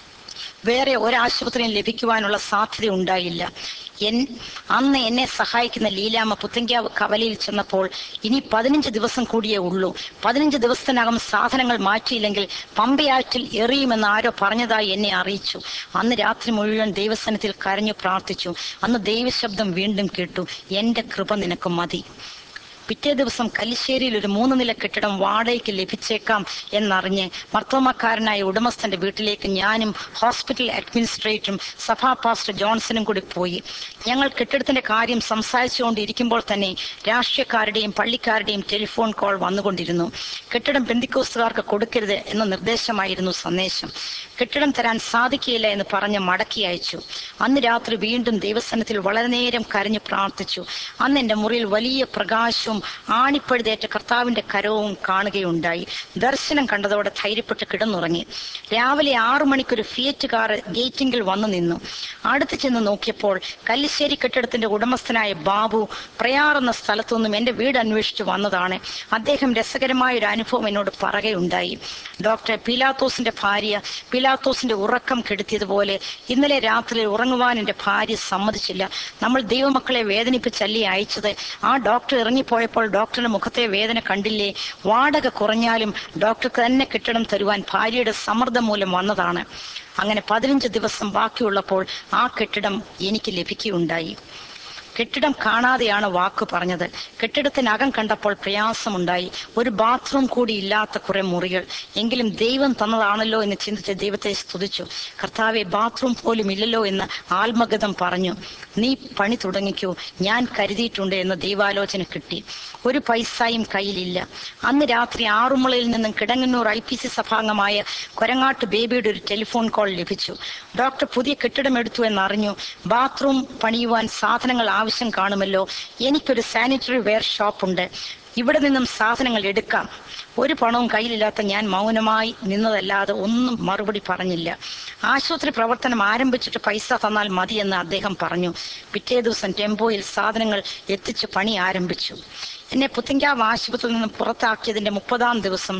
വേറെ ഒരാശുപത്രിയും ലഭിക്കുവാനുള്ള സാധ്യത ഉണ്ടായില്ല എൻ അന്ന് എന്നെ സഹായിക്കുന്ന ലീലാമ്മ പുത്തങ്കാവ് കവലയിൽ ചെന്നപ്പോൾ ഇനി പതിനഞ്ച് ദിവസം കൂടിയേ ഉള്ളൂ പതിനഞ്ച് ദിവസത്തിനകം സാധനങ്ങൾ മാറ്റിയില്ലെങ്കിൽ പമ്പയാറ്റിൽ എറിയുമെന്ന് ആരോ പറഞ്ഞതായി എന്നെ അറിയിച്ചു അന്ന് രാത്രി മുഴുവൻ ദൈവസനത്തിൽ കരഞ്ഞു പ്രാർത്ഥിച്ചു അന്ന് ദൈവശബ്ദം വീണ്ടും കേട്ടു എന്റെ കൃപ നിനക്ക് മതി പിറ്റേ ദിവസം കല്ലിശ്ശേരിയിൽ ഒരു മൂന്ന് നില കെട്ടിടം വാടകയ്ക്ക് ലഭിച്ചേക്കാം എന്നറിഞ്ഞ് മർത്തോമക്കാരനായ ഉടമസ്ഥന്റെ വീട്ടിലേക്ക് ഞാനും ഹോസ്പിറ്റൽ അഡ്മിനിസ്ട്രേറ്ററും സഭാ പാസ്റ്റർ ജോൺസണും കൂടി പോയി ഞങ്ങൾ കെട്ടിടത്തിന്റെ കാര്യം സംസാരിച്ചുകൊണ്ടിരിക്കുമ്പോൾ തന്നെ രാഷ്ട്രീയക്കാരുടെയും പള്ളിക്കാരുടെയും ടെലിഫോൺ കോൾ വന്നുകൊണ്ടിരുന്നു കെട്ടിടം പെന്തിക്കോസ്തുകാർക്ക് കൊടുക്കരുത് എന്ന നിർദ്ദേശമായിരുന്നു സന്ദേശം കെട്ടിടം തരാൻ സാധിക്കുകയില്ല എന്ന് പറഞ്ഞ് മടക്കി അയച്ചു അന്ന് രാത്രി വീണ്ടും ദൈവസനത്തിൽ വളരെ നേരം കരഞ്ഞു പ്രാർത്ഥിച്ചു അന്ന് എൻ്റെ മുറിയിൽ വലിയ പ്രകാശവും ആണിപ്പഴുതേറ്റ കർത്താവിന്റെ കരവും കാണുകയുണ്ടായി ദർശനം കണ്ടതോടെ ധൈര്യപ്പെട്ട് കിടന്നുറങ്ങി രാവിലെ ആറു മണിക്കൊരു ഫിയറ്റ് കാർ ഗേറ്റിങ്കിൽ വന്നു നിന്നു അടുത്ത് ചെന്ന് നോക്കിയപ്പോൾ കല്ലിശ്ശേരി കെട്ടിടത്തിന്റെ ഉടമസ്ഥനായ ബാബു പ്രയാർ എന്ന സ്ഥലത്തുനിന്നും എൻ്റെ വീട് അന്വേഷിച്ചു വന്നതാണ് അദ്ദേഹം രസകരമായ ഒരു അനുഭവം എന്നോട് പറയുകയുണ്ടായി ഡോക്ടർ പിലാത്തോസിന്റെ ഭാര്യ പിലാത്തോസിന്റെ ഉറക്കം കെടുത്തിയതുപോലെ ഇന്നലെ രാത്രി ഉറങ്ങുവാൻ എൻ്റെ ഭാര്യ സമ്മതിച്ചില്ല നമ്മൾ ദൈവമക്കളെ വേദനിപ്പിച്ചല്ലേ അയച്ചത് ആ ഡോക്ടർ ഇറങ്ങിപ്പോയപ്പോൾ ഡോക്ടറുടെ മുഖത്തെ വേദന കണ്ടില്ലേ വാടക കുറഞ്ഞാലും ഡോക്ടർക്ക് തന്നെ കെട്ടിടം തരുവാൻ ഭാര്യയുടെ സമ്മർദ്ദം മൂലം വന്നതാണ് അങ്ങനെ പതിനഞ്ച് ദിവസം ബാക്കിയുള്ളപ്പോൾ ആ കെട്ടിടം എനിക്ക് ലഭിക്കുകയുണ്ടായി കെട്ടിടം കാണാതെയാണ് വാക്ക് പറഞ്ഞത് കെട്ടിടത്തിനകം കണ്ടപ്പോൾ പ്രയാസമുണ്ടായി ഒരു ബാത്റൂം കൂടി ഇല്ലാത്ത കുറെ മുറികൾ എങ്കിലും ദൈവം തന്നതാണല്ലോ എന്ന് ചിന്തിച്ച് ദൈവത്തെ സ്തുതിച്ചു കർത്താവെ ബാത്റൂം പോലും ഇല്ലല്ലോ എന്ന് ആത്മഗതം പറഞ്ഞു നീ പണി തുടങ്ങിക്കൂ ഞാൻ കരുതിയിട്ടുണ്ട് എന്ന് ദൈവാലോചന കിട്ടി ഒരു പൈസയും കയ്യിലില്ല അന്ന് രാത്രി ആറുമുളയിൽ നിന്നും കിടങ്ങന്നൂർ ഐ പി സി സഭാംഗമായ കൊരങ്ങാട്ട് ബേബിയുടെ ഒരു ടെലിഫോൺ കോൾ ലഭിച്ചു ഡോക്ടർ പുതിയ കെട്ടിടം എടുത്തു എന്നറിഞ്ഞു ബാത്റൂം പണിയുവാൻ സാധനങ്ങൾ ആവശ്യം കാണുമല്ലോ എനിക്കൊരു സാനിറ്ററി വെയർ ഷോപ്പുണ്ട് ഇവിടെ നിന്നും സാധനങ്ങൾ എടുക്കാം ഒരു പണവും കയ്യിലില്ലാത്ത ഞാൻ മൗനമായി നിന്നതല്ലാതെ ഒന്നും മറുപടി പറഞ്ഞില്ല ആശുപത്രി പ്രവർത്തനം ആരംഭിച്ചിട്ട് പൈസ തന്നാൽ മതിയെന്ന് അദ്ദേഹം പറഞ്ഞു പിറ്റേ ദിവസം ടെമ്പോയിൽ സാധനങ്ങൾ എത്തിച്ച് പണി ആരംഭിച്ചു എന്നെ പുത്തിങ്കാവ് ആശുപത്രിയിൽ നിന്ന് പുറത്താക്കിയതിന്റെ മുപ്പതാം ദിവസം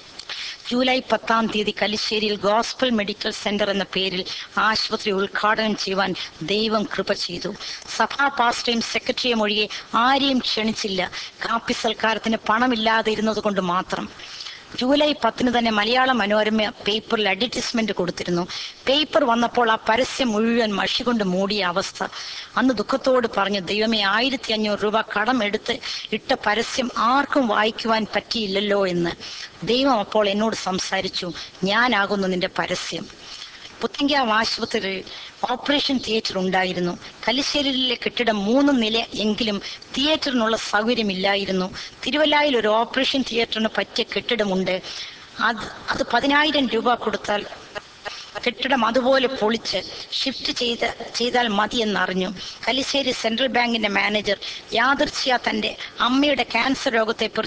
ജൂലൈ പത്താം തീയതി കലിശ്ശേരിയിൽ ഗോസ്പൽ മെഡിക്കൽ സെന്റർ എന്ന പേരിൽ ആശുപത്രി ഉദ്ഘാടനം ചെയ്യുവാൻ ദൈവം കൃപ ചെയ്തു സഭാ പാസ്റ്റയും സെക്രട്ടറിയും ഒഴികെ ആരെയും ക്ഷണിച്ചില്ല കാപ്പി സൽക്കാരത്തിന് പണമില്ലാതെ ഇരുന്നത് കൊണ്ട് മാത്രം ജൂലൈ പത്തിന് തന്നെ മലയാള മനോരമ പേപ്പറിൽ അഡ്വർടൈസ്മെന്റ് കൊടുത്തിരുന്നു പേപ്പർ വന്നപ്പോൾ ആ പരസ്യം മുഴുവൻ മഷി കൊണ്ട് മൂടിയ അവസ്ഥ അന്ന് ദുഃഖത്തോട് പറഞ്ഞു ദൈവമേ ആയിരത്തി അഞ്ഞൂറ് രൂപ കടം എടുത്ത് ഇട്ട പരസ്യം ആർക്കും വായിക്കുവാൻ പറ്റിയില്ലല്ലോ എന്ന് ദൈവം അപ്പോൾ എന്നോട് സംസാരിച്ചു ഞാനാകുന്നു നിന്റെ പരസ്യം പുത്തങ്കാവ് ആശുപത്രിയിൽ ഓപ്പറേഷൻ തിയേറ്റർ ഉണ്ടായിരുന്നു കലിശ്ശേരിയിലെ കെട്ടിടം മൂന്ന് നില എങ്കിലും തിയേറ്ററിനുള്ള സൗകര്യമില്ലായിരുന്നു തിരുവല്ലായിൽ ഒരു ഓപ്പറേഷൻ തിയേറ്ററിന് പറ്റിയ കെട്ടിടമുണ്ട് അത് അത് പതിനായിരം രൂപ കൊടുത്താൽ കെട്ടിടം അതുപോലെ പൊളിച്ച് ഷിഫ്റ്റ് ചെയ്ത് ചെയ്താൽ മതിയെന്നറിഞ്ഞു കലിശ്ശേരി സെൻട്രൽ ബാങ്കിന്റെ മാനേജർ യാദർച്ഛ്യ തന്റെ അമ്മയുടെ ക്യാൻസർ രോഗത്തെ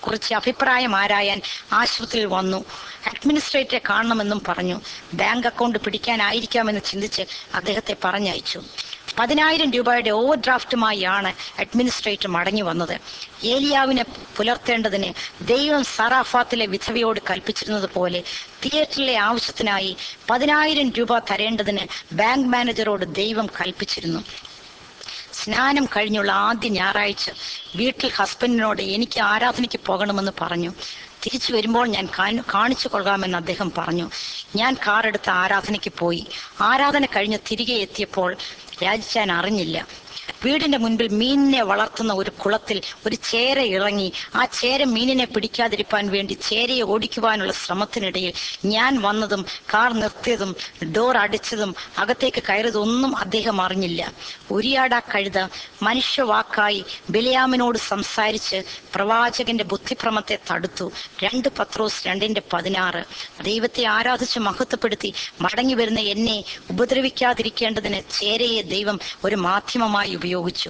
കുറിച്ച് അഭിപ്രായം ആരായാൻ ആശുപത്രിയിൽ വന്നു അഡ്മിനിസ്ട്രേറ്ററെ കാണണമെന്നും പറഞ്ഞു ബാങ്ക് അക്കൗണ്ട് പിടിക്കാനായിരിക്കാമെന്ന് ചിന്തിച്ച് അദ്ദേഹത്തെ പറഞ്ഞയച്ചു പതിനായിരം രൂപയുടെ ഓവർ ഡ്രാഫ്റ്റുമായാണ് അഡ്മിനിസ്ട്രേറ്റർ മടങ്ങി വന്നത് ഏലിയാവിനെ പുലർത്തേണ്ടതിന് ദൈവം സറാഫാത്തിലെ വിധവയോട് കൽപ്പിച്ചിരുന്നത് പോലെ തിയേറ്ററിലെ ആവശ്യത്തിനായി പതിനായിരം രൂപ തരേണ്ടതിന് ബാങ്ക് മാനേജറോട് ദൈവം കൽപ്പിച്ചിരുന്നു സ്നാനം കഴിഞ്ഞുള്ള ആദ്യ ഞായറാഴ്ച വീട്ടിൽ ഹസ്ബൻഡിനോട് എനിക്ക് ആരാധനയ്ക്ക് പോകണമെന്ന് പറഞ്ഞു തിരിച്ചു വരുമ്പോൾ ഞാൻ കാണി- കാണിച്ചു കൊള്ളാമെന്ന് അദ്ദേഹം പറഞ്ഞു ഞാൻ കാറെടുത്ത് ആരാധനയ്ക്ക് പോയി ആരാധന കഴിഞ്ഞ് തിരികെ എത്തിയപ്പോൾ രാജിച്ചാൻ അറിഞ്ഞില്ല വീടിന്റെ മുൻപിൽ മീനിനെ വളർത്തുന്ന ഒരു കുളത്തിൽ ഒരു ചേര ഇറങ്ങി ആ ചേര മീനിനെ പിടിക്കാതിരിക്കാൻ വേണ്ടി ചേരയെ ഓടിക്കുവാനുള്ള ശ്രമത്തിനിടയിൽ ഞാൻ വന്നതും കാർ നിർത്തിയതും ഡോർ അടിച്ചതും അകത്തേക്ക് കയറിയതൊന്നും അദ്ദേഹം അറിഞ്ഞില്ല ഉരിയാട കഴുത മനുഷ്യവാക്കായി ബിലയാമിനോട് സംസാരിച്ച് പ്രവാചകന്റെ ബുദ്ധിഭ്രമത്തെ തടുത്തു രണ്ട് പത്രോസ് രണ്ടിന്റെ പതിനാറ് ദൈവത്തെ ആരാധിച്ച് മഹത്വപ്പെടുത്തി മടങ്ങി വരുന്ന എന്നെ ഉപദ്രവിക്കാതിരിക്കേണ്ടതിന് ചേരയെ ദൈവം ഒരു മാധ്യമമായി ഉപയോഗിച്ചു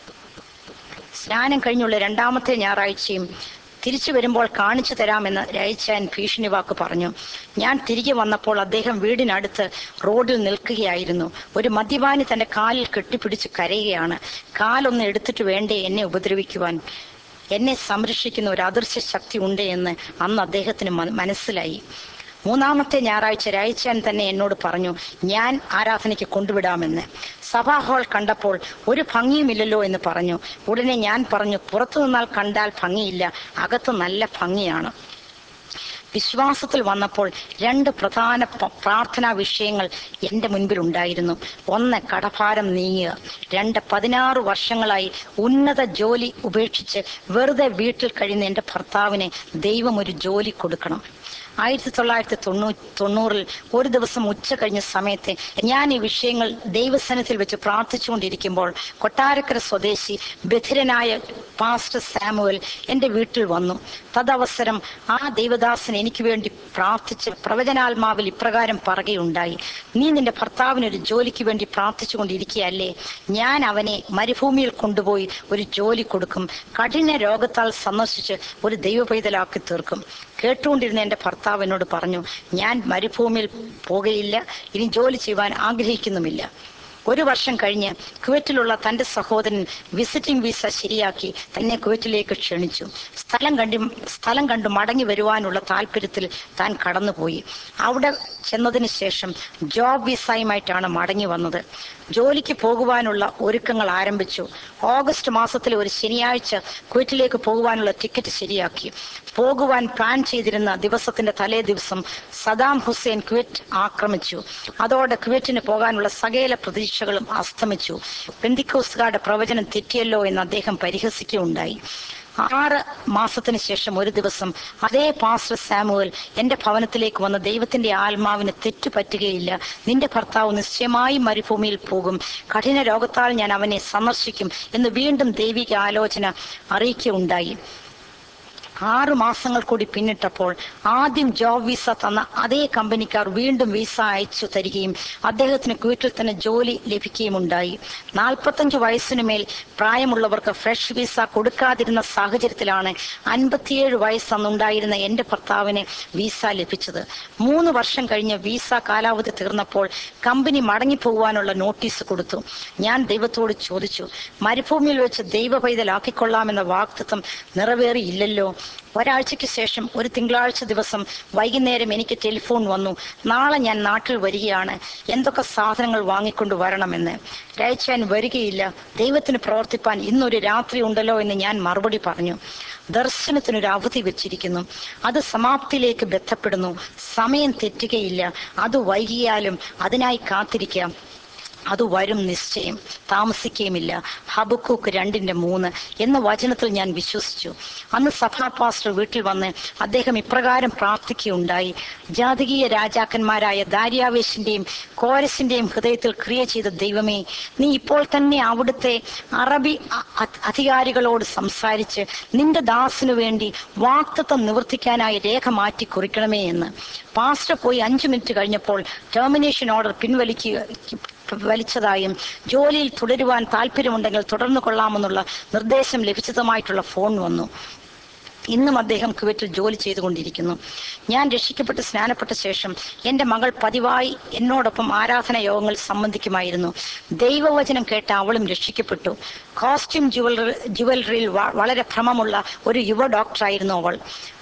സ്നാനം കഴിഞ്ഞുള്ള രണ്ടാമത്തെ ഞായറാഴ്ചയും തിരിച്ചു വരുമ്പോൾ കാണിച്ചു തരാമെന്ന് രയിച്ചാൻ ഭീഷണി വാക്ക് പറഞ്ഞു ഞാൻ തിരികെ വന്നപ്പോൾ അദ്ദേഹം വീടിനടുത്ത് റോഡിൽ നിൽക്കുകയായിരുന്നു ഒരു മദ്യപാനി തന്റെ കാലിൽ കെട്ടിപ്പിടിച്ച് കരയുകയാണ് കാലൊന്ന് എടുത്തിട്ട് വേണ്ടേ എന്നെ ഉപദ്രവിക്കുവാൻ എന്നെ സംരക്ഷിക്കുന്ന ഒരു അദൃശ്യ ശക്തി ഉണ്ട് എന്ന് അന്ന് അദ്ദേഹത്തിന് മ- മനസ്സിലായി മൂന്നാമത്തെ ഞായറാഴ്ച രായിച്ചാൻ തന്നെ എന്നോട് പറഞ്ഞു ഞാൻ ആരാധനയ്ക്ക് കൊണ്ടുവിടാമെന്ന് സഭാ ഹാൾ കണ്ടപ്പോൾ ഒരു ഭംഗിയുമില്ലല്ലോ എന്ന് പറഞ്ഞു ഉടനെ ഞാൻ പറഞ്ഞു പുറത്തു നിന്നാൽ കണ്ടാൽ ഭംഗിയില്ല അകത്ത് നല്ല ഭംഗിയാണ് വിശ്വാസത്തിൽ വന്നപ്പോൾ രണ്ട് പ്രധാന പ- പ്രാർത്ഥനാ വിഷയങ്ങൾ എൻ്റെ മുൻപിൽ ഉണ്ടായിരുന്നു ഒന്ന് കടഭാരം നീങ്ങുക രണ്ട് പതിനാറ് വർഷങ്ങളായി ഉന്നത ജോലി ഉപേക്ഷിച്ച് വെറുതെ വീട്ടിൽ കഴിയുന്ന എൻ്റെ ഭർത്താവിന് ദൈവം ഒരു ജോലി കൊടുക്കണം ആയിരത്തി തൊള്ളായിരത്തി തൊണ്ണൂ തൊണ്ണൂറിൽ ഒരു ദിവസം ഉച്ച കഴിഞ്ഞ സമയത്ത് ഞാൻ ഈ വിഷയങ്ങൾ ദൈവസനത്തിൽ വെച്ച് പ്രാർത്ഥിച്ചുകൊണ്ടിരിക്കുമ്പോൾ കൊട്ടാരക്കര സ്വദേശി ബധിരനായ പാസ്റ്റർ സാമുവൽ എൻ്റെ വീട്ടിൽ വന്നു തദവസരം ആ ദൈവദാസൻ എനിക്ക് വേണ്ടി പ്രാർത്ഥിച്ച് പ്രവചനാത്മാവിൽ ഇപ്രകാരം പറയുകയുണ്ടായി നീ നിന്റെ ഭർത്താവിന് ഒരു ജോലിക്ക് വേണ്ടി പ്രാർത്ഥിച്ചുകൊണ്ടിരിക്കുകയല്ലേ ഞാൻ അവനെ മരുഭൂമിയിൽ കൊണ്ടുപോയി ഒരു ജോലി കൊടുക്കും കഠിന രോഗത്താൽ സന്ദർശിച്ച് ഒരു ദൈവ പൈതലാക്കി തീർക്കും കേട്ടുകൊണ്ടിരുന്ന എൻ്റെ ഭർത്താവ് എന്നോട് പറഞ്ഞു ഞാൻ മരുഭൂമിയിൽ പോകുകയില്ല ഇനി ജോലി ചെയ്യുവാൻ ആഗ്രഹിക്കുന്നുമില്ല ഒരു വർഷം കഴിഞ്ഞ് കുവൈറ്റിലുള്ള തന്റെ സഹോദരൻ വിസിറ്റിംഗ് വിസ ശരിയാക്കി തന്നെ കുവൈറ്റിലേക്ക് ക്ഷണിച്ചു സ്ഥലം കണ്ടി സ്ഥലം കണ്ടു മടങ്ങി വരുവാനുള്ള താല്പര്യത്തിൽ താൻ കടന്നുപോയി അവിടെ ചെന്നതിന് ശേഷം ജോബ് വിസയുമായിട്ടാണ് മടങ്ങി വന്നത് ജോലിക്ക് പോകുവാനുള്ള ഒരുക്കങ്ങൾ ആരംഭിച്ചു ഓഗസ്റ്റ് മാസത്തിലെ ഒരു ശനിയാഴ്ച കുവൈറ്റിലേക്ക് പോകുവാനുള്ള ടിക്കറ്റ് ശരിയാക്കി പോകുവാൻ പ്ലാൻ ചെയ്തിരുന്ന ദിവസത്തിന്റെ തലേ ദിവസം സദാം ഹുസൈൻ കുവൈറ്റ് ആക്രമിച്ചു അതോടെ കുവൈറ്റിന് പോകാനുള്ള സകല പ്രതീക്ഷകളും അസ്തമിച്ചു പെന്തിക്കോസുകാരുടെ പ്രവചനം തെറ്റിയല്ലോ എന്ന് അദ്ദേഹം പരിഹസിക്കുകയുണ്ടായി ആറ് മാസത്തിന് ശേഷം ഒരു ദിവസം അതേ പാസ്റ്റർ സാമുവൽ എന്റെ ഭവനത്തിലേക്ക് വന്ന ദൈവത്തിന്റെ ആത്മാവിന് തെറ്റു പറ്റുകയില്ല നിന്റെ ഭർത്താവ് നിശ്ചയമായും മരുഭൂമിയിൽ പോകും കഠിന രോഗത്താൽ ഞാൻ അവനെ സന്ദർശിക്കും എന്ന് വീണ്ടും ദൈവിക ആലോചന അറിയിക്കുകയുണ്ടായി ആറു മാസങ്ങൾ കൂടി പിന്നിട്ടപ്പോൾ ആദ്യം ജോബ് വിസ തന്ന അതേ കമ്പനിക്കാർ വീണ്ടും വിസ അയച്ചു തരികയും അദ്ദേഹത്തിന് കുവൈറ്റിൽ തന്നെ ജോലി ലഭിക്കുകയും ഉണ്ടായി നാൽപ്പത്തഞ്ച് വയസ്സിനു മേൽ പ്രായമുള്ളവർക്ക് ഫ്രഷ് വിസ കൊടുക്കാതിരുന്ന സാഹചര്യത്തിലാണ് അൻപത്തിയേഴ് വയസ്സന്നുണ്ടായിരുന്ന എന്റെ ഭർത്താവിന് വിസ ലഭിച്ചത് മൂന്ന് വർഷം കഴിഞ്ഞ് വിസ കാലാവധി തീർന്നപ്പോൾ കമ്പനി മടങ്ങിപ്പോകുവാനുള്ള നോട്ടീസ് കൊടുത്തു ഞാൻ ദൈവത്തോട് ചോദിച്ചു മരുഭൂമിയിൽ വെച്ച് ദൈവ പൈതലാക്കിക്കൊള്ളാമെന്ന വാക്തത്വം നിറവേറിയില്ലല്ലോ ഒരാഴ്ചയ്ക്ക് ശേഷം ഒരു തിങ്കളാഴ്ച ദിവസം വൈകുന്നേരം എനിക്ക് ടെലിഫോൺ വന്നു നാളെ ഞാൻ നാട്ടിൽ വരികയാണ് എന്തൊക്കെ സാധനങ്ങൾ വാങ്ങിക്കൊണ്ട് വരണമെന്ന് രായിച്ചാൻ വരികയില്ല ദൈവത്തിന് പ്രവർത്തിപ്പാൻ ഇന്നൊരു രാത്രി ഉണ്ടല്ലോ എന്ന് ഞാൻ മറുപടി പറഞ്ഞു ദർശനത്തിനൊരു അവധി വെച്ചിരിക്കുന്നു അത് സമാപ്തിയിലേക്ക് ബന്ധപ്പെടുന്നു സമയം തെറ്റുകയില്ല അത് വൈകിയാലും അതിനായി കാത്തിരിക്കാം അത് വരും നിശ്ചയം താമസിക്കുകയുമില്ല ഹബക്കൂക്ക് രണ്ടിന്റെ മൂന്ന് എന്ന വചനത്തിൽ ഞാൻ വിശ്വസിച്ചു അന്ന് സഭാ പാസ്റ്റർ വീട്ടിൽ വന്ന് അദ്ദേഹം ഇപ്രകാരം പ്രാർത്ഥിക്കുകയുണ്ടായി ജാതകീയ രാജാക്കന്മാരായ ദാര്യാവേശിന്റെയും കോരസിന്റെയും ഹൃദയത്തിൽ ക്രിയ ചെയ്ത ദൈവമേ നീ ഇപ്പോൾ തന്നെ അവിടുത്തെ അറബി അ- അ- അധികാരികളോട് സംസാരിച്ച് നിന്റെ ദാസിനു വേണ്ടി വാക്തത്വം നിവർത്തിക്കാനായി രേഖ മാറ്റി കുറിക്കണമേ എന്ന് പാസ്റ്റർ പോയി അഞ്ചു മിനിറ്റ് കഴിഞ്ഞപ്പോൾ ടെർമിനേഷൻ ഓർഡർ പിൻവലിക്കുക വലിച്ചതായും ജോലിയിൽ തുടരുവാൻ താല്പര്യമുണ്ടെങ്കിൽ തുടർന്നു കൊള്ളാമെന്നുള്ള നിർദ്ദേശം ലഭിച്ചതുമായിട്ടുള്ള ഫോൺ വന്നു ഇന്നും അദ്ദേഹം കുവൈറ്റിൽ ജോലി ചെയ്തുകൊണ്ടിരിക്കുന്നു ഞാൻ രക്ഷിക്കപ്പെട്ട് സ്നാനപ്പെട്ട ശേഷം എൻ്റെ മകൾ പതിവായി എന്നോടൊപ്പം ആരാധന യോഗങ്ങളിൽ സംബന്ധിക്കുമായിരുന്നു ദൈവവചനം കേട്ട് അവളും രക്ഷിക്കപ്പെട്ടു കോസ്റ്റ്യൂം ജുവലറി ജുവലറിയിൽ വ- വളരെ ഭ്രമമുള്ള ഒരു യുവ ഡോക്ടറായിരുന്നു അവൾ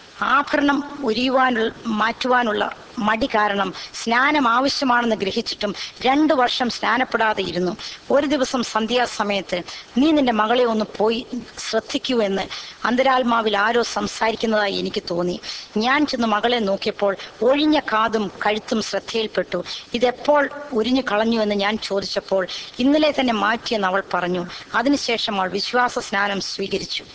ആഭരണം ഉരിയുവാനുള്ള മാറ്റുവാനുള്ള മടി കാരണം സ്നാനം ആവശ്യമാണെന്ന് ഗ്രഹിച്ചിട്ടും രണ്ടു വർഷം സ്നാനപ്പെടാതെ ഇരുന്നു ഒരു ദിവസം സന്ധ്യാസമയത്ത് നീ നിന്റെ മകളെ ഒന്ന് പോയി ശ്രദ്ധിക്കൂ എന്ന് അന്തരാത്മാവിൽ ആരോ സംസാരിക്കുന്നതായി എനിക്ക് തോന്നി ഞാൻ ചെന്ന് മകളെ നോക്കിയപ്പോൾ ഒഴിഞ്ഞ കാതും കഴുത്തും ശ്രദ്ധയിൽപ്പെട്ടു ഇതെപ്പോൾ ഉരിഞ്ഞു കളഞ്ഞു എന്ന് ഞാൻ ചോദിച്ചപ്പോൾ ഇന്നലെ തന്നെ മാറ്റിയെന്ന് അവൾ പറഞ്ഞു അതിനുശേഷം അവൾ വിശ്വാസ സ്നാനം സ്വീകരിച്ചു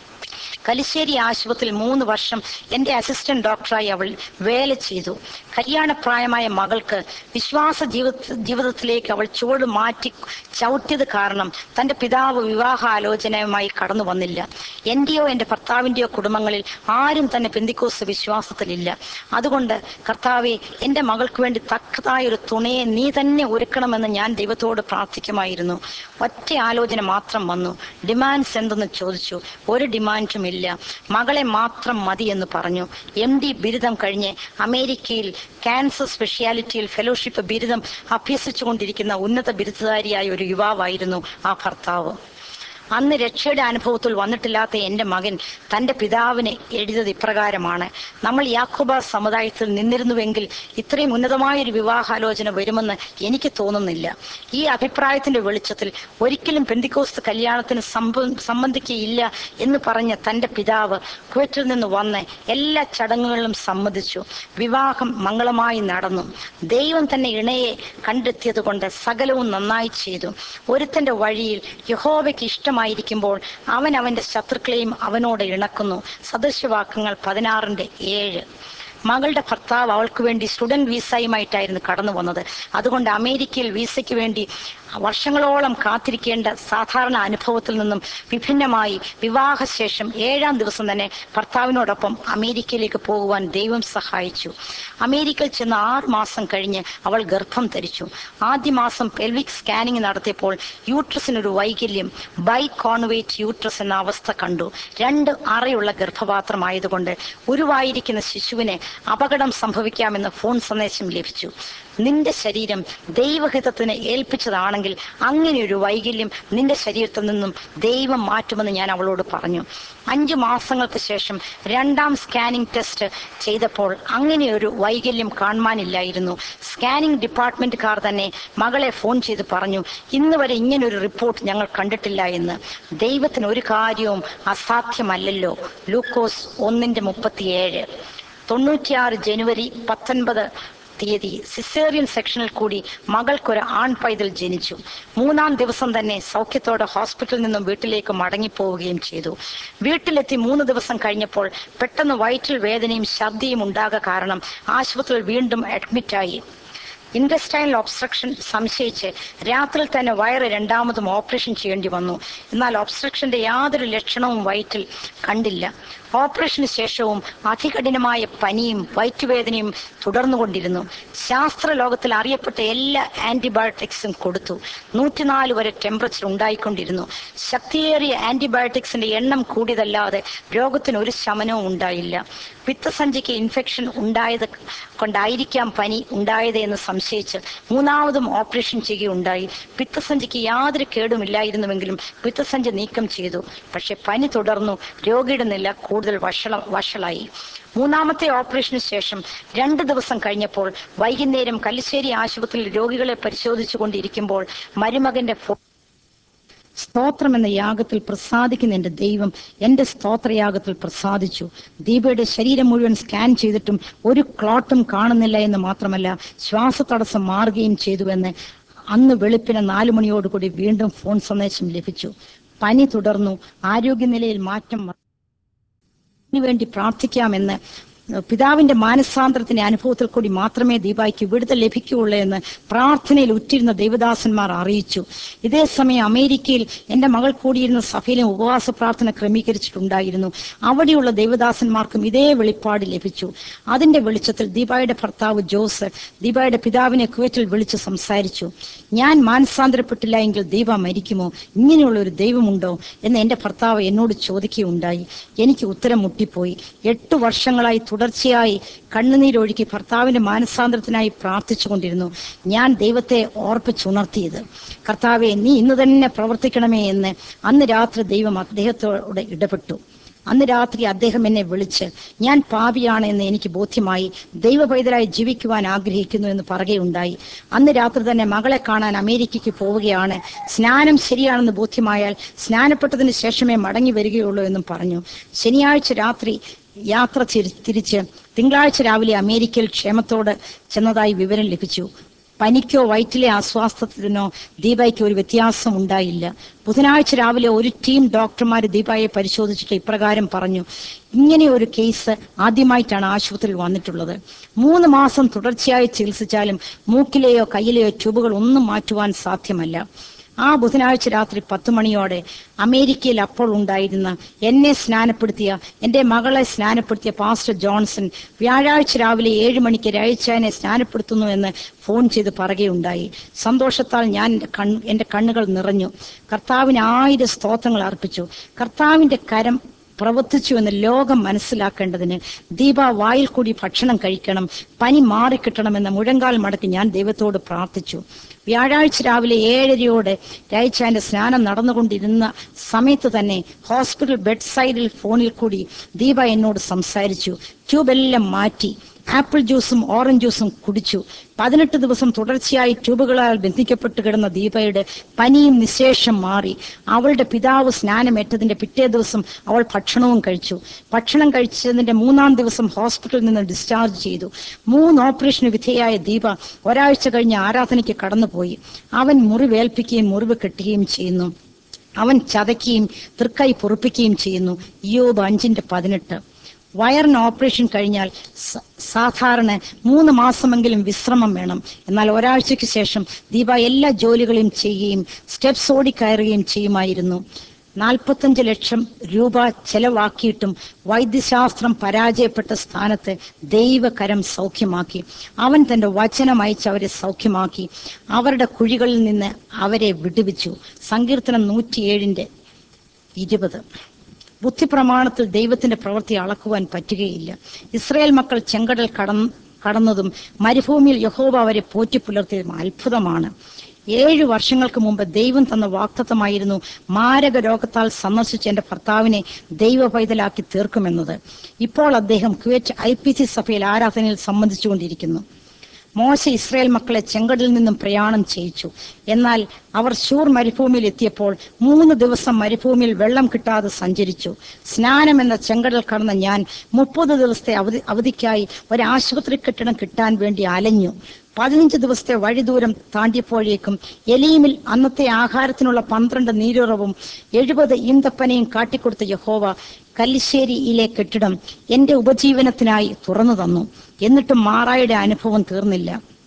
കലിശ്ശേരി ആശുപത്രിയിൽ മൂന്ന് വർഷം എൻ്റെ അസിസ്റ്റന്റ് ഡോക്ടറായി അവൾ വേല ചെയ്തു കല്യാണപ്രായമായ മകൾക്ക് വിശ്വാസ ജീവിത ജീവിതത്തിലേക്ക് അവൾ ചുവട് മാറ്റി ചവിട്ടിയത് കാരണം തൻ്റെ പിതാവ് വിവാഹാലോചനയുമായി കടന്നു വന്നില്ല എൻ്റെയോ എൻ്റെ ഭർത്താവിൻ്റെയോ കുടുംബങ്ങളിൽ ആരും തന്നെ പെന്തിക്കോസ് വിശ്വാസത്തിലില്ല അതുകൊണ്ട് കർത്താവെ എൻ്റെ മകൾക്ക് വേണ്ടി തക്കതായ ഒരു തുണയെ നീ തന്നെ ഒരുക്കണമെന്ന് ഞാൻ ദൈവത്തോട് പ്രാർത്ഥിക്കുമായിരുന്നു ഒറ്റ ആലോചന മാത്രം വന്നു ഡിമാൻഡ്സ് എന്തെന്ന് ചോദിച്ചു ഒരു ഡിമാൻഡും ഇല്ല മകളെ മാത്രം മതി എന്ന് പറഞ്ഞു എം ഡി ബിരുദം കഴിഞ്ഞ് അമേരിക്കയിൽ ക്യാൻസർ സ്പെഷ്യാലിറ്റിയിൽ ഫെലോഷിപ്പ് ബിരുദം അഭ്യസിച്ചുകൊണ്ടിരിക്കുന്ന ഉന്നത ബിരുദധാരിയായ ഒരു യുവാവായിരുന്നു ആ ഭർത്താവ് അന്ന് രക്ഷയുടെ അനുഭവത്തിൽ വന്നിട്ടില്ലാത്ത എൻ്റെ മകൻ തൻ്റെ പിതാവിന് എഴുതിയത് ഇപ്രകാരമാണ് നമ്മൾ യാക്കോബ സമുദായത്തിൽ നിന്നിരുന്നുവെങ്കിൽ ഇത്രയും ഉന്നതമായൊരു വിവാഹാലോചന വരുമെന്ന് എനിക്ക് തോന്നുന്നില്ല ഈ അഭിപ്രായത്തിന്റെ വെളിച്ചത്തിൽ ഒരിക്കലും പെന്തിക്കോസ്ത് കല്യാണത്തിന് സംഭ സംബന്ധിക്കുകയില്ല എന്ന് പറഞ്ഞ തൻ്റെ പിതാവ് കുവൈറ്റിൽ നിന്ന് വന്ന് എല്ലാ ചടങ്ങുകളിലും സമ്മതിച്ചു വിവാഹം മംഗളമായി നടന്നു ദൈവം തന്നെ ഇണയെ കണ്ടെത്തിയത് കൊണ്ട് സകലവും നന്നായി ചെയ്തു ഒരുത്തന്റെ വഴിയിൽ യഹോവയ്ക്ക് ഇഷ്ടമായിരിക്കുമ്പോൾ അവൻ അവന്റെ ശത്രുക്കളെയും അവനോട് ഇണക്കുന്നു സദൃശവാക്യങ്ങൾ പതിനാറിന്റെ ഏഴ് മകളുടെ ഭർത്താവ് അവൾക്ക് വേണ്ടി സ്റ്റുഡന്റ് വിസയുമായിട്ടായിരുന്നു കടന്നു വന്നത് അതുകൊണ്ട് അമേരിക്കയിൽ വിസയ്ക്ക് വേണ്ടി വർഷങ്ങളോളം കാത്തിരിക്കേണ്ട സാധാരണ അനുഭവത്തിൽ നിന്നും വിഭിന്നമായി വിവാഹശേഷം ഏഴാം ദിവസം തന്നെ ഭർത്താവിനോടൊപ്പം അമേരിക്കയിലേക്ക് പോകുവാൻ ദൈവം സഹായിച്ചു അമേരിക്കയിൽ ചെന്ന് ആറ് മാസം കഴിഞ്ഞ് അവൾ ഗർഭം ധരിച്ചു ആദ്യ മാസം പെൽവിക് സ്കാനിംഗ് നടത്തിയപ്പോൾ യൂട്രസിനൊരു വൈകല്യം ബൈ കോൺവേറ്റ് യൂട്രസ് എന്ന അവസ്ഥ കണ്ടു രണ്ട് അറയുള്ള ഗർഭപാത്രമായതുകൊണ്ട് ഉരുവായിരിക്കുന്ന ശിശുവിന് അപകടം സംഭവിക്കാമെന്ന് ഫോൺ സന്ദേശം ലഭിച്ചു നിന്റെ ശരീരം ദൈവഹിതത്തിന് ഏൽപ്പിച്ചതാണെങ്കിൽ അങ്ങനെ ഒരു വൈകല്യം നിന്റെ ശരീരത്തിൽ നിന്നും ദൈവം മാറ്റുമെന്ന് ഞാൻ അവളോട് പറഞ്ഞു അഞ്ചു മാസങ്ങൾക്ക് ശേഷം രണ്ടാം സ്കാനിംഗ് ടെസ്റ്റ് ചെയ്തപ്പോൾ അങ്ങനെ ഒരു വൈകല്യം കാണുവാനില്ലായിരുന്നു സ്കാനിംഗ് ഡിപ്പാർട്ട്മെന്റുകാർ തന്നെ മകളെ ഫോൺ ചെയ്ത് പറഞ്ഞു ഇന്ന് വരെ ഇങ്ങനൊരു റിപ്പോർട്ട് ഞങ്ങൾ കണ്ടിട്ടില്ല എന്ന് ദൈവത്തിന് ഒരു കാര്യവും അസാധ്യമല്ലല്ലോ ലൂക്കോസ് ഒന്നിന്റെ മുപ്പത്തിയേഴ് തൊണ്ണൂറ്റിയാറ് ജനുവരി പത്തൊൻപത് തീയതി സിസേറിയൻ സെക്ഷനിൽ കൂടി മകൾക്കൊരു ആൺ പൈതൽ ജനിച്ചു മൂന്നാം ദിവസം തന്നെ സൗഖ്യത്തോടെ ഹോസ്പിറ്റലിൽ നിന്നും വീട്ടിലേക്ക് മടങ്ങിപ്പോവുകയും ചെയ്തു വീട്ടിലെത്തി മൂന്ന് ദിവസം കഴിഞ്ഞപ്പോൾ പെട്ടെന്ന് വയറ്റിൽ വേദനയും ഛർദിയും ഉണ്ടാക കാരണം ആശുപത്രിയിൽ വീണ്ടും അഡ്മിറ്റായി ഇൻഡസ്റ്റൈനൽ ഒബ്സ്ട്രക്ഷൻ സംശയിച്ച് രാത്രിയിൽ തന്നെ വയറ് രണ്ടാമതും ഓപ്പറേഷൻ ചെയ്യേണ്ടി വന്നു എന്നാൽ ഒബ്സ്ട്രക്ഷന്റെ യാതൊരു ലക്ഷണവും വയറ്റിൽ കണ്ടില്ല ഓപ്പറേഷന് ശേഷവും അതികഠിനമായ പനിയും വയറ്റുവേദനയും തുടർന്നുകൊണ്ടിരുന്നു ശാസ്ത്ര ലോകത്തിൽ അറിയപ്പെട്ട എല്ലാ ആന്റിബയോട്ടിക്സും കൊടുത്തു നൂറ്റിനാല് വരെ ടെമ്പറേച്ചർ ഉണ്ടായിക്കൊണ്ടിരുന്നു ശക്തിയേറിയ ആന്റിബയോട്ടിക്സിന്റെ എണ്ണം കൂടിയതല്ലാതെ രോഗത്തിന് ഒരു ശമനവും ഉണ്ടായില്ല പിത്തസഞ്ചിക്ക് ഇൻഫെക്ഷൻ ഉണ്ടായത് കൊണ്ടായിരിക്കാം പനി ഉണ്ടായത് എന്ന് സംശയിച്ച് മൂന്നാമതും ഓപ്പറേഷൻ ചെയ്യുകയുണ്ടായി പിത്തസഞ്ചിക്ക് യാതൊരു കേടുമില്ലായിരുന്നുവെങ്കിലും പിത്തസഞ്ചി നീക്കം ചെയ്തു പക്ഷെ പനി തുടർന്നു രോഗിയുടെ നില കൂടുതൽ വഷള വഷളായി മൂന്നാമത്തെ ഓപ്പറേഷന് ശേഷം രണ്ട് ദിവസം കഴിഞ്ഞപ്പോൾ വൈകുന്നേരം കല്ലിശ്ശേരി ആശുപത്രിയിൽ രോഗികളെ പരിശോധിച്ചു കൊണ്ടിരിക്കുമ്പോൾ മരുമകന്റെ ഫോ സ്തോത്രം എന്ന യാഗത്തിൽ പ്രസാദിക്കുന്ന എന്റെ ദൈവം എന്റെ സ്തോത്രയാഗത്തിൽ പ്രസാദിച്ചു ദീപയുടെ ശരീരം മുഴുവൻ സ്കാൻ ചെയ്തിട്ടും ഒരു ക്ലോട്ടും കാണുന്നില്ല എന്ന് മാത്രമല്ല ശ്വാസതടസ്സം മാറുകയും ചെയ്തുവെന്ന് അന്ന് വെളുപ്പിന് നാലു മണിയോടുകൂടി വീണ്ടും ഫോൺ സന്ദേശം ലഭിച്ചു പനി തുടർന്നു ആരോഗ്യനിലയിൽ മാറ്റം വ- വേണ്ടി പ്രാർത്ഥിക്കാമെന്ന് പിതാവിന്റെ മാനസാന്തരത്തിന്റെ അനുഭവത്തിൽ കൂടി മാത്രമേ ദീപായ്ക്ക് വിടുതൽ ലഭിക്കുകയുള്ളൂ എന്ന് പ്രാർത്ഥനയിൽ ഉറ്റിരുന്ന ദേവദാസന്മാർ അറിയിച്ചു ഇതേ സമയം അമേരിക്കയിൽ എന്റെ മകൾ കൂടിയിരുന്ന സഭയിലും ഉപവാസ പ്രാർത്ഥന ക്രമീകരിച്ചിട്ടുണ്ടായിരുന്നു അവിടെയുള്ള ദേവദാസന്മാർക്കും ഇതേ വെളിപ്പാട് ലഭിച്ചു അതിന്റെ വെളിച്ചത്തിൽ ദീപായുടെ ഭർത്താവ് ജോസ് ദീപായുടെ പിതാവിനെ കുവറ്റിൽ വിളിച്ച് സംസാരിച്ചു ഞാൻ മാനസാന്തരപ്പെട്ടില്ല എങ്കിൽ ദീപ മരിക്കുമോ ഇങ്ങനെയുള്ള ഒരു ദൈവമുണ്ടോ എന്ന് എന്റെ ഭർത്താവ് എന്നോട് ചോദിക്കുകയുണ്ടായി എനിക്ക് ഉത്തരം മുട്ടിപ്പോയി എട്ടു വർഷങ്ങളായി തുടർച്ചയായി കണ്ണുനീരൊഴുക്കി ഭർത്താവിന്റെ മാനസാന്തരത്തിനായി പ്രാർത്ഥിച്ചുകൊണ്ടിരുന്നു ഞാൻ ദൈവത്തെ ഓർപ്പിച്ചുണർത്തിയത് കർത്താവെ നീ ഇന്ന് തന്നെ പ്രവർത്തിക്കണമേ എന്ന് അന്ന് രാത്രി ദൈവം അദ്ദേഹത്തോട് ഇടപെട്ടു അന്ന് രാത്രി അദ്ദേഹം എന്നെ വിളിച്ച് ഞാൻ പാപിയാണ് എന്ന് എനിക്ക് ബോധ്യമായി ദൈവപൈതലായി ജീവിക്കുവാൻ ആഗ്രഹിക്കുന്നു എന്ന് പറയുകയുണ്ടായി അന്ന് രാത്രി തന്നെ മകളെ കാണാൻ അമേരിക്കയ്ക്ക് പോവുകയാണ് സ്നാനം ശരിയാണെന്ന് ബോധ്യമായാൽ സ്നാനപ്പെട്ടതിന് ശേഷമേ മടങ്ങി വരികയുള്ളൂ എന്നും പറഞ്ഞു ശനിയാഴ്ച രാത്രി യാത്ര തിരി- തിരിച്ച് തിങ്കളാഴ്ച രാവിലെ അമേരിക്കയിൽ ക്ഷേമത്തോട് ചെന്നതായി വിവരം ലഭിച്ചു പനിക്കോ വയറ്റിലെ അസ്വാസ്ഥത്തിനോ ദീപയ്ക്ക് ഒരു വ്യത്യാസം ഉണ്ടായില്ല ബുധനാഴ്ച രാവിലെ ഒരു ടീം ഡോക്ടർമാർ ദീപയെ പരിശോധിച്ചിട്ട് ഇപ്രകാരം പറഞ്ഞു ഇങ്ങനെ ഒരു കേസ് ആദ്യമായിട്ടാണ് ആശുപത്രിയിൽ വന്നിട്ടുള്ളത് മൂന്ന് മാസം തുടർച്ചയായി ചികിത്സിച്ചാലും മൂക്കിലെയോ കയ്യിലെയോ ട്യൂബുകൾ ഒന്നും മാറ്റുവാൻ സാധ്യമല്ല ആ ബുധനാഴ്ച രാത്രി പത്ത് മണിയോടെ അമേരിക്കയിൽ അപ്പോൾ ഉണ്ടായിരുന്ന എന്നെ സ്നാനപ്പെടുത്തിയ എൻ്റെ മകളെ സ്നാനപ്പെടുത്തിയ പാസ്റ്റർ ജോൺസൺ വ്യാഴാഴ്ച രാവിലെ ഏഴ് മണിക്ക് രാഴ്ചാനെ സ്നാനപ്പെടുത്തുന്നു എന്ന് ഫോൺ ചെയ്ത് പറയുകയുണ്ടായി സന്തോഷത്താൽ ഞാൻ എൻ്റെ കൺ എൻ്റെ കണ്ണുകൾ നിറഞ്ഞു കർത്താവിന് ആയിരം സ്തോത്രങ്ങൾ അർപ്പിച്ചു കർത്താവിൻ്റെ കരം പ്രവർത്തിച്ചു എന്ന് ലോകം മനസ്സിലാക്കേണ്ടതിന് ദീപ വായിൽ കൂടി ഭക്ഷണം കഴിക്കണം പനി മാറിക്കിട്ടണമെന്ന മുഴങ്കാൽ മടക്കി ഞാൻ ദൈവത്തോട് പ്രാർത്ഥിച്ചു വ്യാഴാഴ്ച രാവിലെ ഏഴരയോടെ രായിച്ചാന്റെ സ്നാനം നടന്നുകൊണ്ടിരുന്ന സമയത്ത് തന്നെ ഹോസ്പിറ്റൽ ബെഡ് സൈഡിൽ ഫോണിൽ കൂടി ദീപ എന്നോട് സംസാരിച്ചു ട്യൂബെല്ലാം മാറ്റി ആപ്പിൾ ജ്യൂസും ഓറഞ്ച് ജ്യൂസും കുടിച്ചു പതിനെട്ട് ദിവസം തുടർച്ചയായി ട്യൂബുകളാൽ ബന്ധിക്കപ്പെട്ട് കിടന്ന ദീപയുടെ പനിയും നിശേഷം മാറി അവളുടെ പിതാവ് സ്നാനമേറ്റതിന്റെ പിറ്റേ ദിവസം അവൾ ഭക്ഷണവും കഴിച്ചു ഭക്ഷണം കഴിച്ചതിന്റെ മൂന്നാം ദിവസം ഹോസ്പിറ്റലിൽ നിന്ന് ഡിസ്ചാർജ് ചെയ്തു മൂന്ന് ഓപ്പറേഷന് വിധേയായ ദീപ ഒരാഴ്ച കഴിഞ്ഞ് ആരാധനയ്ക്ക് കടന്നുപോയി അവൻ മുറിവേൽപ്പിക്കുകയും മുറിവ് കെട്ടുകയും ചെയ്യുന്നു അവൻ ചതയ്ക്കുകയും തൃക്കൈ പൊറുപ്പിക്കുകയും ചെയ്യുന്നു യോബ് അഞ്ചിന്റെ പതിനെട്ട് വയറിന് ഓപ്പറേഷൻ കഴിഞ്ഞാൽ സ- സാധാരണ മൂന്ന് മാസമെങ്കിലും വിശ്രമം വേണം എന്നാൽ ഒരാഴ്ചയ്ക്ക് ശേഷം ദീപ എല്ലാ ജോലികളും ചെയ്യുകയും സ്റ്റെപ്സ് ഓടിക്കയറുകയും ചെയ്യുമായിരുന്നു നാൽപ്പത്തഞ്ച് ലക്ഷം രൂപ ചെലവാക്കിയിട്ടും വൈദ്യശാസ്ത്രം പരാജയപ്പെട്ട സ്ഥാനത്ത് ദൈവകരം സൗഖ്യമാക്കി അവൻ തന്റെ വചനം അയച്ച് അവരെ സൗഖ്യമാക്കി അവരുടെ കുഴികളിൽ നിന്ന് അവരെ വിടുവിച്ചു സങ്കീർത്തനം നൂറ്റിയേഴിന്റെ ഇരുപത് ബുദ്ധിപ്രമാണത്തിൽ ദൈവത്തിന്റെ പ്രവൃത്തി അളക്കുവാൻ പറ്റുകയില്ല ഇസ്രായേൽ മക്കൾ ചെങ്കടൽ കടന്ന് കടന്നതും മരുഭൂമിയിൽ യഹോവ അവരെ പോറ്റി പുലർത്തിയതും അത്ഭുതമാണ് ഏഴു വർഷങ്ങൾക്ക് മുമ്പ് ദൈവം തന്ന വാക്തത്വമായിരുന്നു മാരക രോഗത്താൽ സന്ദർശിച്ച എന്റെ ഭർത്താവിനെ ദൈവ പൈതലാക്കി തീർക്കുമെന്നത് ഇപ്പോൾ അദ്ദേഹം കുവൈറ്റ് ഐ പി സി സഭയിൽ ആരാധനയിൽ സംബന്ധിച്ചുകൊണ്ടിരിക്കുന്നു മോശ ഇസ്രായേൽ മക്കളെ ചെങ്കടലിൽ നിന്നും പ്രയാണം ചെയ്യിച്ചു എന്നാൽ അവർ ഷൂർ മരുഭൂമിയിൽ എത്തിയപ്പോൾ മൂന്ന് ദിവസം മരുഭൂമിയിൽ വെള്ളം കിട്ടാതെ സഞ്ചരിച്ചു സ്നാനം എന്ന ചെങ്കടൽ കടന്ന ഞാൻ മുപ്പത് ദിവസത്തെ അവധി അവധിക്കായി ഒരു ആശുപത്രി കെട്ടിടം കിട്ടാൻ വേണ്ടി അലഞ്ഞു പതിനഞ്ച് ദിവസത്തെ വഴിദൂരം താണ്ടിയപ്പോഴേക്കും എലീമിൽ അന്നത്തെ ആഹാരത്തിനുള്ള പന്ത്രണ്ട് നീരുറവും എഴുപത് ഈന്തപ്പനയും കാട്ടിക്കൊടുത്ത യഹോവ കല്ലിശ്ശേരിയിലെ കെട്ടിടം എന്റെ ഉപജീവനത്തിനായി തുറന്നു തന്നു എന്നിട്ടും മാറായുടെ അനുഭവം തീർന്നില്ല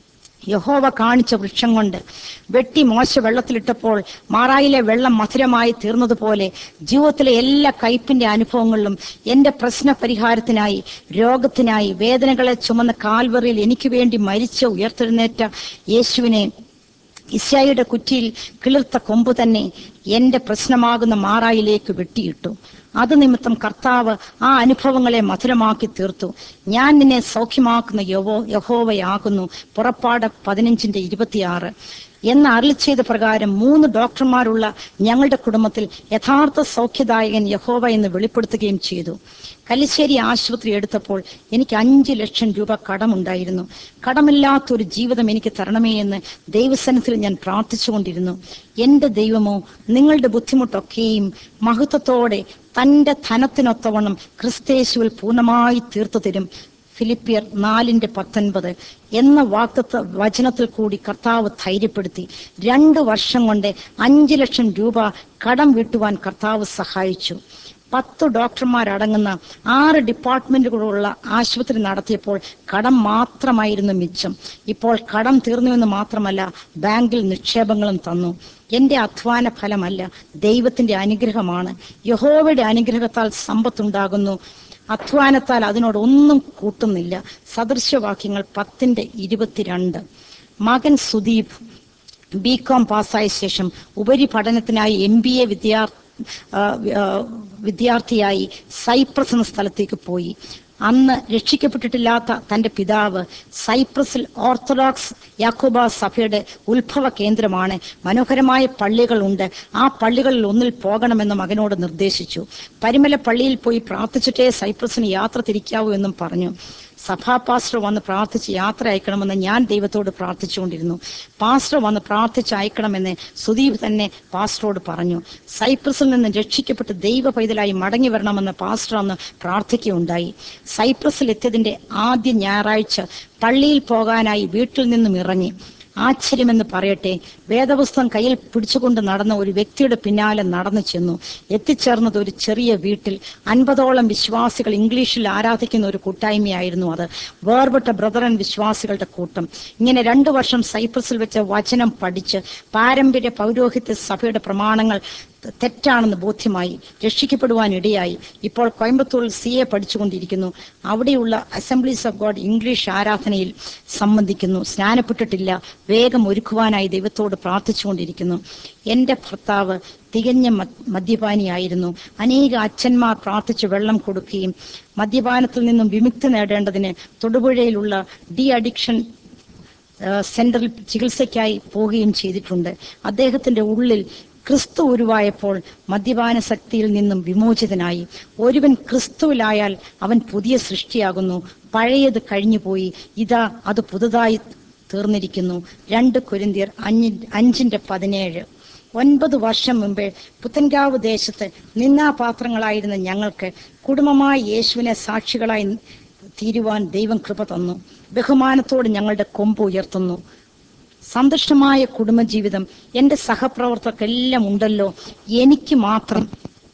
യഹോവ കാണിച്ച വൃക്ഷം കൊണ്ട് വെട്ടി മോശ വെള്ളത്തിലിട്ടപ്പോൾ മാറായിലെ വെള്ളം മധുരമായി തീർന്നതുപോലെ ജീവിതത്തിലെ എല്ലാ കയ്പിന്റെ അനുഭവങ്ങളിലും എന്റെ പ്രശ്ന പരിഹാരത്തിനായി രോഗത്തിനായി വേദനകളെ ചുമന്ന കാൽവറിയിൽ എനിക്ക് വേണ്ടി മരിച്ച ഉയർത്തെഴുന്നേറ്റ യേശുവിനെ ഇസ്രായിയുടെ കുറ്റിയിൽ കിളിർത്ത കൊമ്പ് തന്നെ എന്റെ പ്രശ്നമാകുന്ന മാറായിലേക്ക് വെട്ടിയിട്ടു അത് നിമിത്തം കർത്താവ് ആ അനുഭവങ്ങളെ മധുരമാക്കി തീർത്തു ഞാൻ നിന്നെ സൗഖ്യമാക്കുന്ന യഹോ യഹോവയാകുന്നു പുറപ്പാട് പതിനഞ്ചിന്റെ ഇരുപത്തിയാറ് എന്ന് അരളി ചെയ്ത പ്രകാരം മൂന്ന് ഡോക്ടർമാരുള്ള ഞങ്ങളുടെ കുടുംബത്തിൽ യഥാർത്ഥ സൗഖ്യദായകൻ യഹോവ എന്ന് വെളിപ്പെടുത്തുകയും ചെയ്തു കല്ലിശ്ശേരി ആശുപത്രി എടുത്തപ്പോൾ എനിക്ക് അഞ്ച് ലക്ഷം രൂപ കടമുണ്ടായിരുന്നു കടമില്ലാത്തൊരു ജീവിതം എനിക്ക് തരണമേ എന്ന് ദൈവസനത്തിൽ ഞാൻ പ്രാർത്ഥിച്ചുകൊണ്ടിരുന്നു എന്റെ ദൈവമോ നിങ്ങളുടെ ബുദ്ധിമുട്ടൊക്കെയും മഹത്വത്തോടെ തന്റെ ധനത്തിനൊത്തവണ്ണം ക്രിസ്തേശുവിൽ പൂർണ്ണമായി തീർത്തു തരും ഫിലിപ്പിയർ നാലിന്റെ പത്തൊൻപത് എന്ന വാക്തത്വ വചനത്തിൽ കൂടി കർത്താവ് ധൈര്യപ്പെടുത്തി രണ്ടു വർഷം കൊണ്ട് അഞ്ചു ലക്ഷം രൂപ കടം വീട്ടുവാൻ കർത്താവ് സഹായിച്ചു പത്ത് ഡോക്ടർമാരടങ്ങുന്ന ആറ് ഡിപ്പാർട്ട്മെന്റുകളുള്ള ആശുപത്രി നടത്തിയപ്പോൾ കടം മാത്രമായിരുന്നു മിച്ചം ഇപ്പോൾ കടം തീർന്നുവെന്ന് മാത്രമല്ല ബാങ്കിൽ നിക്ഷേപങ്ങളും തന്നു എന്റെ അധ്വാന ഫലമല്ല ദൈവത്തിന്റെ അനുഗ്രഹമാണ് യഹോവയുടെ അനുഗ്രഹത്താൽ സമ്പത്തുണ്ടാകുന്നു അധ്വാനത്താൽ അതിനോട് ഒന്നും കൂട്ടുന്നില്ല സദൃശവാക്യങ്ങൾ പത്തിന്റെ ഇരുപത്തിരണ്ട് മകൻ സുദീപ് ബി കോം പാസ്സായ ശേഷം ഉപരിപഠനത്തിനായി എം ബി എ വിദ്യാർത്ഥി വിദ്യാർത്ഥിയായി സൈപ്രസ് എന്ന സ്ഥലത്തേക്ക് പോയി അന്ന് രക്ഷിക്കപ്പെട്ടിട്ടില്ലാത്ത തന്റെ പിതാവ് സൈപ്രസിൽ ഓർത്തഡോക്സ് യാക്കോബ സഭയുടെ ഉത്ഭവ കേന്ദ്രമാണ് മനോഹരമായ പള്ളികളുണ്ട് ആ പള്ളികളിൽ ഒന്നിൽ പോകണമെന്ന് മകനോട് നിർദ്ദേശിച്ചു പരിമല പള്ളിയിൽ പോയി പ്രാർത്ഥിച്ചിട്ടേ സൈപ്രസിന് യാത്ര തിരിക്കാവൂ എന്നും പറഞ്ഞു സഭാ പാസ്റ്റർ വന്ന് പ്രാർത്ഥിച്ച് യാത്ര അയക്കണമെന്ന് ഞാൻ ദൈവത്തോട് പ്രാർത്ഥിച്ചുകൊണ്ടിരുന്നു പാസ്റ്റർ വന്ന് പ്രാർത്ഥിച്ച് അയക്കണമെന്ന് സുദീപ് തന്നെ പാസ്റ്ററോട് പറഞ്ഞു സൈപ്രസിൽ നിന്ന് രക്ഷിക്കപ്പെട്ട് ദൈവ പൈതലായി മടങ്ങി വരണമെന്ന് പാസ്റ്റർ അന്ന് പ്രാർത്ഥിക്കുകയുണ്ടായി സൈപ്രസിൽ എത്തിയതിന്റെ ആദ്യ ഞായറാഴ്ച പള്ളിയിൽ പോകാനായി വീട്ടിൽ നിന്നും ഇറങ്ങി ആശ്ചര്യമെന്ന് പറയട്ടെ വേദപുസ്തകം കയ്യിൽ പിടിച്ചുകൊണ്ട് നടന്ന ഒരു വ്യക്തിയുടെ പിന്നാലെ നടന്നു ചെന്നു എത്തിച്ചേർന്നത് ഒരു ചെറിയ വീട്ടിൽ അൻപതോളം വിശ്വാസികൾ ഇംഗ്ലീഷിൽ ആരാധിക്കുന്ന ഒരു കൂട്ടായ്മയായിരുന്നു അത് വേർപെട്ട ബ്രദറൻ വിശ്വാസികളുടെ കൂട്ടം ഇങ്ങനെ രണ്ടു വർഷം സൈപ്രസിൽ വെച്ച് വചനം പഠിച്ച് പാരമ്പര്യ പൗരോഹിത്യ സഭയുടെ പ്രമാണങ്ങൾ തെറ്റാണെന്ന് ബോധ്യമായി രക്ഷിക്കപ്പെടുവാൻ ഇടയായി ഇപ്പോൾ കോയമ്പത്തൂരിൽ സി എ പഠിച്ചുകൊണ്ടിരിക്കുന്നു അവിടെയുള്ള അസംബ്ലീസ് ഓഫ് ഗോഡ് ഇംഗ്ലീഷ് ആരാധനയിൽ സംബന്ധിക്കുന്നു സ്നാനപ്പെട്ടിട്ടില്ല വേഗം ഒരുക്കുവാനായി ദൈവത്തോട് പ്രാർത്ഥിച്ചുകൊണ്ടിരിക്കുന്നു എന്റെ ഭർത്താവ് തികഞ്ഞ മദ്യപാനിയായിരുന്നു അനേക അച്ഛന്മാർ പ്രാർത്ഥിച്ച് വെള്ളം കൊടുക്കുകയും മദ്യപാനത്തിൽ നിന്നും വിമുക്തി നേടേണ്ടതിന് തൊടുപുഴയിലുള്ള ഡി അഡിക്ഷൻ സെന്ററിൽ ചികിത്സയ്ക്കായി പോവുകയും ചെയ്തിട്ടുണ്ട് അദ്ദേഹത്തിന്റെ ഉള്ളിൽ ക്രിസ്തു ഉരുവായപ്പോൾ മദ്യപാന ശക്തിയിൽ നിന്നും വിമോചിതനായി ഒരുവൻ ക്രിസ്തുവിലായാൽ അവൻ പുതിയ സൃഷ്ടിയാകുന്നു പഴയത് കഴിഞ്ഞുപോയി ഇതാ അത് പുതുതായി തീർന്നിരിക്കുന്നു രണ്ട് കുരിന്തിയർ അഞ്ചി അഞ്ചിന്റെ പതിനേഴ് ഒൻപത് വർഷം മുമ്പേ പുത്തൻകാവ് ദേശത്ത് നിന്നാപാത്രങ്ങളായിരുന്ന ഞങ്ങൾക്ക് കുടുംബമായി യേശുവിനെ സാക്ഷികളായി തീരുവാൻ ദൈവം കൃപ തന്നു ബഹുമാനത്തോട് ഞങ്ങളുടെ കൊമ്പ് ഉയർത്തുന്നു സന്തുഷ്ടമായ കുടുംബജീവിതം എൻ്റെ സഹപ്രവർത്തകർക്കെല്ലാം ഉണ്ടല്ലോ എനിക്ക് മാത്രം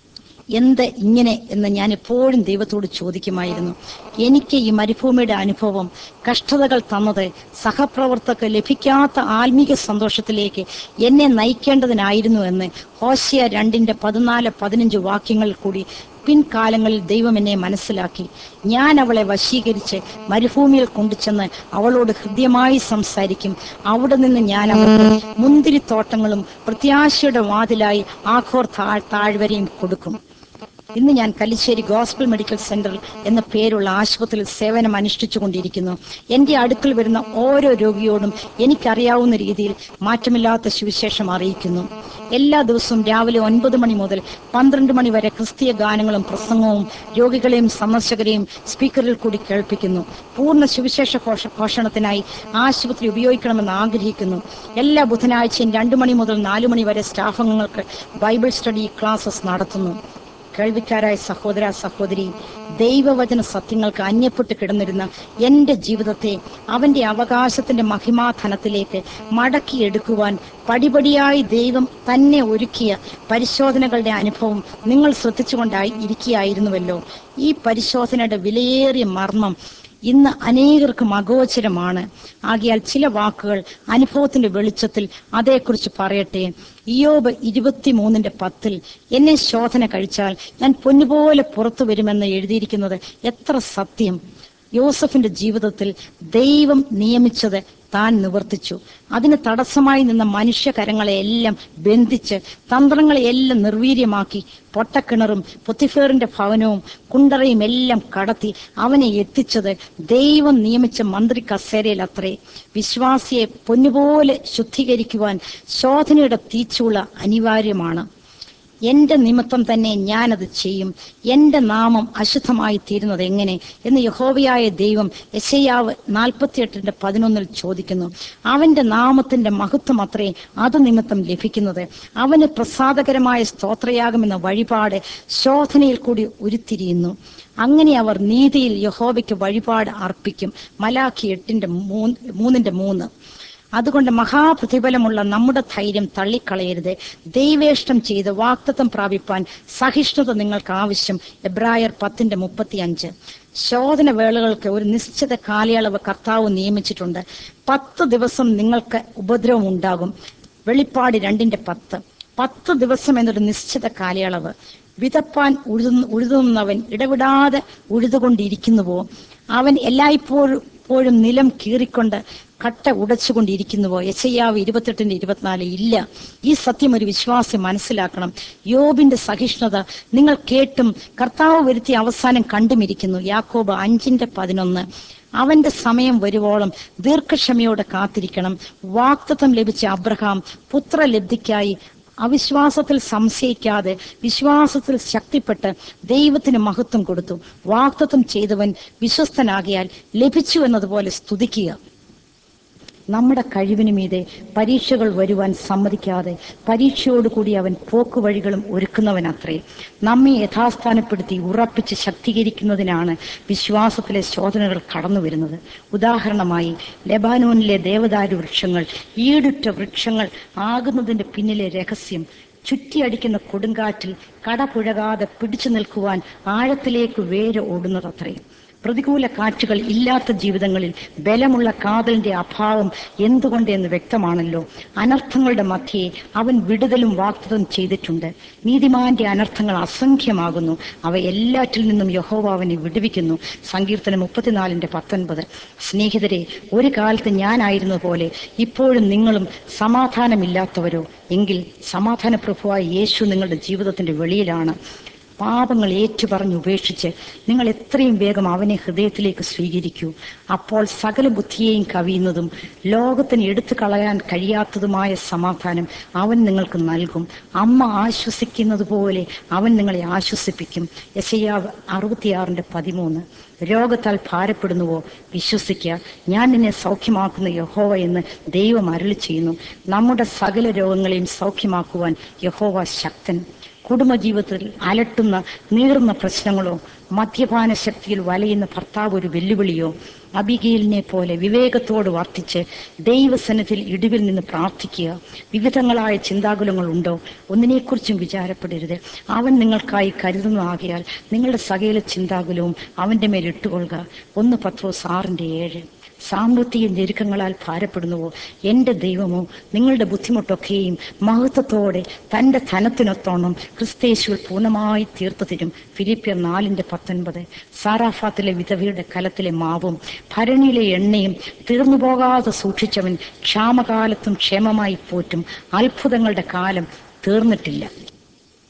എന്ത് ഇങ്ങനെ എന്ന് ഞാൻ എപ്പോഴും ദൈവത്തോട് ചോദിക്കുമായിരുന്നു എനിക്ക് ഈ മരുഭൂമിയുടെ അനുഭവം കഷ്ടതകൾ തന്നത് സഹപ്രവർത്തകർക്ക് ലഭിക്കാത്ത ആത്മീക സന്തോഷത്തിലേക്ക് എന്നെ നയിക്കേണ്ടതിനായിരുന്നു എന്ന് ഹോശിയ രണ്ടിന്റെ പതിനാല് പതിനഞ്ച് വാക്യങ്ങളിൽ കൂടി പിൻകാലങ്ങളിൽ ദൈവം എന്നെ മനസ്സിലാക്കി ഞാൻ അവളെ വശീകരിച്ച് മരുഭൂമിയിൽ കൊണ്ടുചെന്ന് അവളോട് ഹൃദ്യമായി സംസാരിക്കും അവിടെ നിന്ന് ഞാൻ അവർക്ക് മുന്തിരിത്തോട്ടങ്ങളും പ്രത്യാശയുടെ വാതിലായി ആഘോർ താഴ് താഴ്വരയും കൊടുക്കും ഇന്ന് ഞാൻ കല്ലിശ്ശേരി ഗോസ്ബൽ മെഡിക്കൽ സെന്റർ എന്ന പേരുള്ള ആശുപത്രിയിൽ സേവനം അനുഷ്ഠിച്ചുകൊണ്ടിരിക്കുന്നു എന്റെ അടുക്കൽ വരുന്ന ഓരോ രോഗിയോടും എനിക്കറിയാവുന്ന രീതിയിൽ മാറ്റമില്ലാത്ത സുവിശേഷം അറിയിക്കുന്നു എല്ലാ ദിവസവും രാവിലെ ഒൻപത് മണി മുതൽ പന്ത്രണ്ട് മണി വരെ ക്രിസ്തീയ ഗാനങ്ങളും പ്രസംഗവും രോഗികളെയും സന്ദർശകരെയും സ്പീക്കറിൽ കൂടി കേൾപ്പിക്കുന്നു പൂർണ്ണ സുവിശേഷ ഘോഷ ഘോഷണത്തിനായി ആശുപത്രി ഉപയോഗിക്കണമെന്ന് ആഗ്രഹിക്കുന്നു എല്ലാ ബുധനാഴ്ചയും രണ്ടു മണി മുതൽ നാലു മണി വരെ സ്റ്റാഫ് അംഗങ്ങൾക്ക് ബൈബിൾ സ്റ്റഡി ക്ലാസ്സസ് നടത്തുന്നു കേൾവിക്കാരായ സഹോദര സഹോദരി ദൈവവചന സത്യങ്ങൾക്ക് അന്യപ്പെട്ട് കിടന്നിരുന്ന എന്റെ ജീവിതത്തെ അവന്റെ അവകാശത്തിന്റെ മഹിമാധനത്തിലേക്ക് മടക്കിയെടുക്കുവാൻ പടിപടിയായി ദൈവം തന്നെ ഒരുക്കിയ പരിശോധനകളുടെ അനുഭവം നിങ്ങൾ ശ്രദ്ധിച്ചുകൊണ്ടായി ഇരിക്കുകയായിരുന്നുവല്ലോ ഈ പരിശോധനയുടെ വിലയേറിയ മർമ്മം ഇന്ന് അനേകർക്കും അഗോചരമാണ് ആകിയാൽ ചില വാക്കുകൾ അനുഭവത്തിന്റെ വെളിച്ചത്തിൽ അതേക്കുറിച്ച് പറയട്ടെ ഇയോബ് ഇരുപത്തിമൂന്നിന്റെ പത്തിൽ എന്നെ ശോധന കഴിച്ചാൽ ഞാൻ പൊന്നുപോലെ പുറത്തു വരുമെന്ന് എഴുതിയിരിക്കുന്നത് എത്ര സത്യം യോസഫിന്റെ ജീവിതത്തിൽ ദൈവം നിയമിച്ചത് താൻ നിവർത്തിച്ചു അതിന് തടസ്സമായി നിന്ന മനുഷ്യകരങ്ങളെയെല്ലാം ബന്ധിച്ച് തന്ത്രങ്ങളെയെല്ലാം നിർവീര്യമാക്കി പൊട്ടക്കിണറും പൊത്തിഫേറിന്റെ ഭവനവും കുണ്ടറയും എല്ലാം കടത്തി അവനെ എത്തിച്ചത് ദൈവം നിയമിച്ച മന്ത്രി കസേരയിൽ അത്രേ വിശ്വാസിയെ പൊന്നുപോലെ ശുദ്ധീകരിക്കുവാൻ ശോധനയുടെ തീച്ചൂള അനിവാര്യമാണ് എന്റെ നിമിത്തം തന്നെ ഞാനത് ചെയ്യും എന്റെ നാമം അശുദ്ധമായി തീരുന്നത് എങ്ങനെ എന്ന് യഹോവയായ ദൈവം യശയാവ് നാൽപ്പത്തിയെട്ടിന്റെ പതിനൊന്നിൽ ചോദിക്കുന്നു അവന്റെ നാമത്തിന്റെ മഹത്വം അത്രേ അത് നിമിത്തം ലഭിക്കുന്നത് അവന് പ്രസാദകരമായ സ്തോത്രയാകുമെന്ന വഴിപാട് ശോധനയിൽ കൂടി ഉരുത്തിരിയുന്നു അങ്ങനെ അവർ നീതിയിൽ യഹോവയ്ക്ക് വഴിപാട് അർപ്പിക്കും മലാഖി എട്ടിന്റെ മൂന്ന് മൂന്നിന്റെ മൂന്ന് അതുകൊണ്ട് മഹാപ്രതിഫലമുള്ള നമ്മുടെ ധൈര്യം തള്ളിക്കളയരുത് ദൈവേഷ്ടം ചെയ്ത് വാക്തത്വം പ്രാപിപ്പാൻ സഹിഷ്ണുത നിങ്ങൾക്ക് ആവശ്യം എബ്രായർ പത്തിന്റെ മുപ്പത്തി അഞ്ച് ശോധന വേളകൾക്ക് ഒരു നിശ്ചിത കാലയളവ് കർത്താവ് നിയമിച്ചിട്ടുണ്ട് പത്ത് ദിവസം നിങ്ങൾക്ക് ഉപദ്രവം ഉണ്ടാകും വെളിപ്പാട് രണ്ടിന്റെ പത്ത് പത്ത് ദിവസം എന്നൊരു നിശ്ചിത കാലയളവ് വിതപ്പാൻ ഉഴുതു ഉഴുതുന്നവൻ ഇടവിടാതെ ഉഴുതുകൊണ്ടിരിക്കുന്നുവോ അവൻ എല്ലായ്പ്പോഴും എപ്പോഴും നിലം കീറിക്കൊണ്ട് കട്ട ഉടച്ചുകൊണ്ടിരിക്കുന്നുവോ യശയ്യാവ് ഇരുപത്തെട്ടിന്റെ ഇരുപത്തിനാല് ഇല്ല ഈ സത്യം ഒരു വിശ്വാസി മനസ്സിലാക്കണം യോബിന്റെ സഹിഷ്ണുത നിങ്ങൾ കേട്ടും കർത്താവ് വരുത്തിയ അവസാനം കണ്ടുമിരിക്കുന്നു യാക്കോബ് അഞ്ചിന്റെ പതിനൊന്ന് അവന്റെ സമയം വരുവോളം ദീർഘക്ഷമയോടെ കാത്തിരിക്കണം വാക്തത്വം ലഭിച്ച അബ്രഹാം പുത്രലബ്ധിക്കായി അവിശ്വാസത്തിൽ സംശയിക്കാതെ വിശ്വാസത്തിൽ ശക്തിപ്പെട്ട് ദൈവത്തിന് മഹത്വം കൊടുത്തു വാക്തത്വം ചെയ്തവൻ വിശ്വസ്തനാകിയാൽ ലഭിച്ചു എന്നതുപോലെ സ്തുതിക്കുക നമ്മുടെ കഴിവിന് മീതെ പരീക്ഷകൾ വരുവാൻ സമ്മതിക്കാതെ പരീക്ഷയോടുകൂടി അവൻ പോക്കുവഴികളും ഒരുക്കുന്നവനത്രേ നമ്മെ യഥാസ്ഥാനപ്പെടുത്തി ഉറപ്പിച്ച് ശക്തീകരിക്കുന്നതിനാണ് വിശ്വാസത്തിലെ ശോധനകൾ കടന്നു വരുന്നത് ഉദാഹരണമായി ലെബാനോനിലെ ദേവദാരു വൃക്ഷങ്ങൾ ഈടുറ്റ വൃക്ഷങ്ങൾ ആകുന്നതിന്റെ പിന്നിലെ രഹസ്യം ചുറ്റിയടിക്കുന്ന കൊടുങ്കാറ്റിൽ കടപുഴകാതെ പിടിച്ചു നിൽക്കുവാൻ ആഴത്തിലേക്ക് വേര് ഓടുന്നതത്രേ പ്രതികൂല കാറ്റുകൾ ഇല്ലാത്ത ജീവിതങ്ങളിൽ ബലമുള്ള കാതലിന്റെ അഭാവം എന്തുകൊണ്ട് എന്ന് വ്യക്തമാണല്ലോ അനർത്ഥങ്ങളുടെ മധ്യേ അവൻ വിടുതലും വാക്തത്വം ചെയ്തിട്ടുണ്ട് നീതിമാന്റെ അനർത്ഥങ്ങൾ അസംഖ്യമാകുന്നു അവ എല്ലാറ്റിൽ നിന്നും യഹോവ അവനെ വിടുവിക്കുന്നു സങ്കീർത്തനം മുപ്പത്തിനാലിന്റെ പത്തൊൻപത് സ്നേഹിതരെ ഒരു കാലത്ത് ഞാനായിരുന്ന പോലെ ഇപ്പോഴും നിങ്ങളും സമാധാനമില്ലാത്തവരോ എങ്കിൽ സമാധാന പ്രഭുവായ യേശു നിങ്ങളുടെ ജീവിതത്തിന്റെ വെളിയിലാണ് പാപങ്ങൾ ഏറ്റുപറഞ്ഞ് ഉപേക്ഷിച്ച് നിങ്ങൾ എത്രയും വേഗം അവനെ ഹൃദയത്തിലേക്ക് സ്വീകരിക്കൂ അപ്പോൾ സകല ബുദ്ധിയെയും കവിയുന്നതും ലോകത്തിന് എടുത്തു കളയാൻ കഴിയാത്തതുമായ സമാധാനം അവൻ നിങ്ങൾക്ക് നൽകും അമ്മ ആശ്വസിക്കുന്നത് പോലെ അവൻ നിങ്ങളെ ആശ്വസിപ്പിക്കും യശയ്യാവ് അറുപത്തിയാറിന്റെ പതിമൂന്ന് രോഗത്താൽ ഭാരപ്പെടുന്നുവോ വിശ്വസിക്കുക ഞാൻ നിന്നെ സൗഖ്യമാക്കുന്ന യഹോവ എന്ന് ദൈവം അരുളി ചെയ്യുന്നു നമ്മുടെ സകല രോഗങ്ങളെയും സൗഖ്യമാക്കുവാൻ യഹോവ ശക്തൻ കുടുംബജീവിതത്തിൽ അലട്ടുന്ന നീറുന്ന പ്രശ്നങ്ങളോ മദ്യപാന ശക്തിയിൽ വലയുന്ന ഭർത്താവ് ഒരു വെല്ലുവിളിയോ അബിഗയിലിനെ പോലെ വിവേകത്തോട് വർത്തിച്ച് ദൈവസനത്തിൽ ഇടിവിൽ നിന്ന് പ്രാർത്ഥിക്കുക വിവിധങ്ങളായ ചിന്താകുലങ്ങൾ ഉണ്ടോ ഒന്നിനെക്കുറിച്ചും വിചാരപ്പെടരുത് അവൻ നിങ്ങൾക്കായി കരുതുന്നതാകിയാൽ നിങ്ങളുടെ സകല ചിന്താകുലവും അവന്റെ മേൽ ഇട്ടുകൊള്ളുക ഒന്ന് പത്രോസ് ആറിന്റെ ഏഴ് സാമ്പത്തിക ഞെരുക്കങ്ങളാൽ ഭാരപ്പെടുന്നുവോ എൻ്റെ ദൈവമോ നിങ്ങളുടെ ബുദ്ധിമുട്ടൊക്കെയും മഹത്വത്തോടെ തൻ്റെ ധനത്തിനൊത്തോണം ക്രിസ്തേശുവിൽ പൂർണ്ണമായി തീർത്തു തരും ഫിലിപ്പിയർ നാലിൻ്റെ പത്തൊൻപത് സാറാഫാത്തിലെ വിധവയുടെ കലത്തിലെ മാവും ഭരണിയിലെ എണ്ണയും തീർന്നു പോകാതെ സൂക്ഷിച്ചവൻ ക്ഷാമകാലത്തും ക്ഷേമമായി പോറ്റും അത്ഭുതങ്ങളുടെ കാലം തീർന്നിട്ടില്ല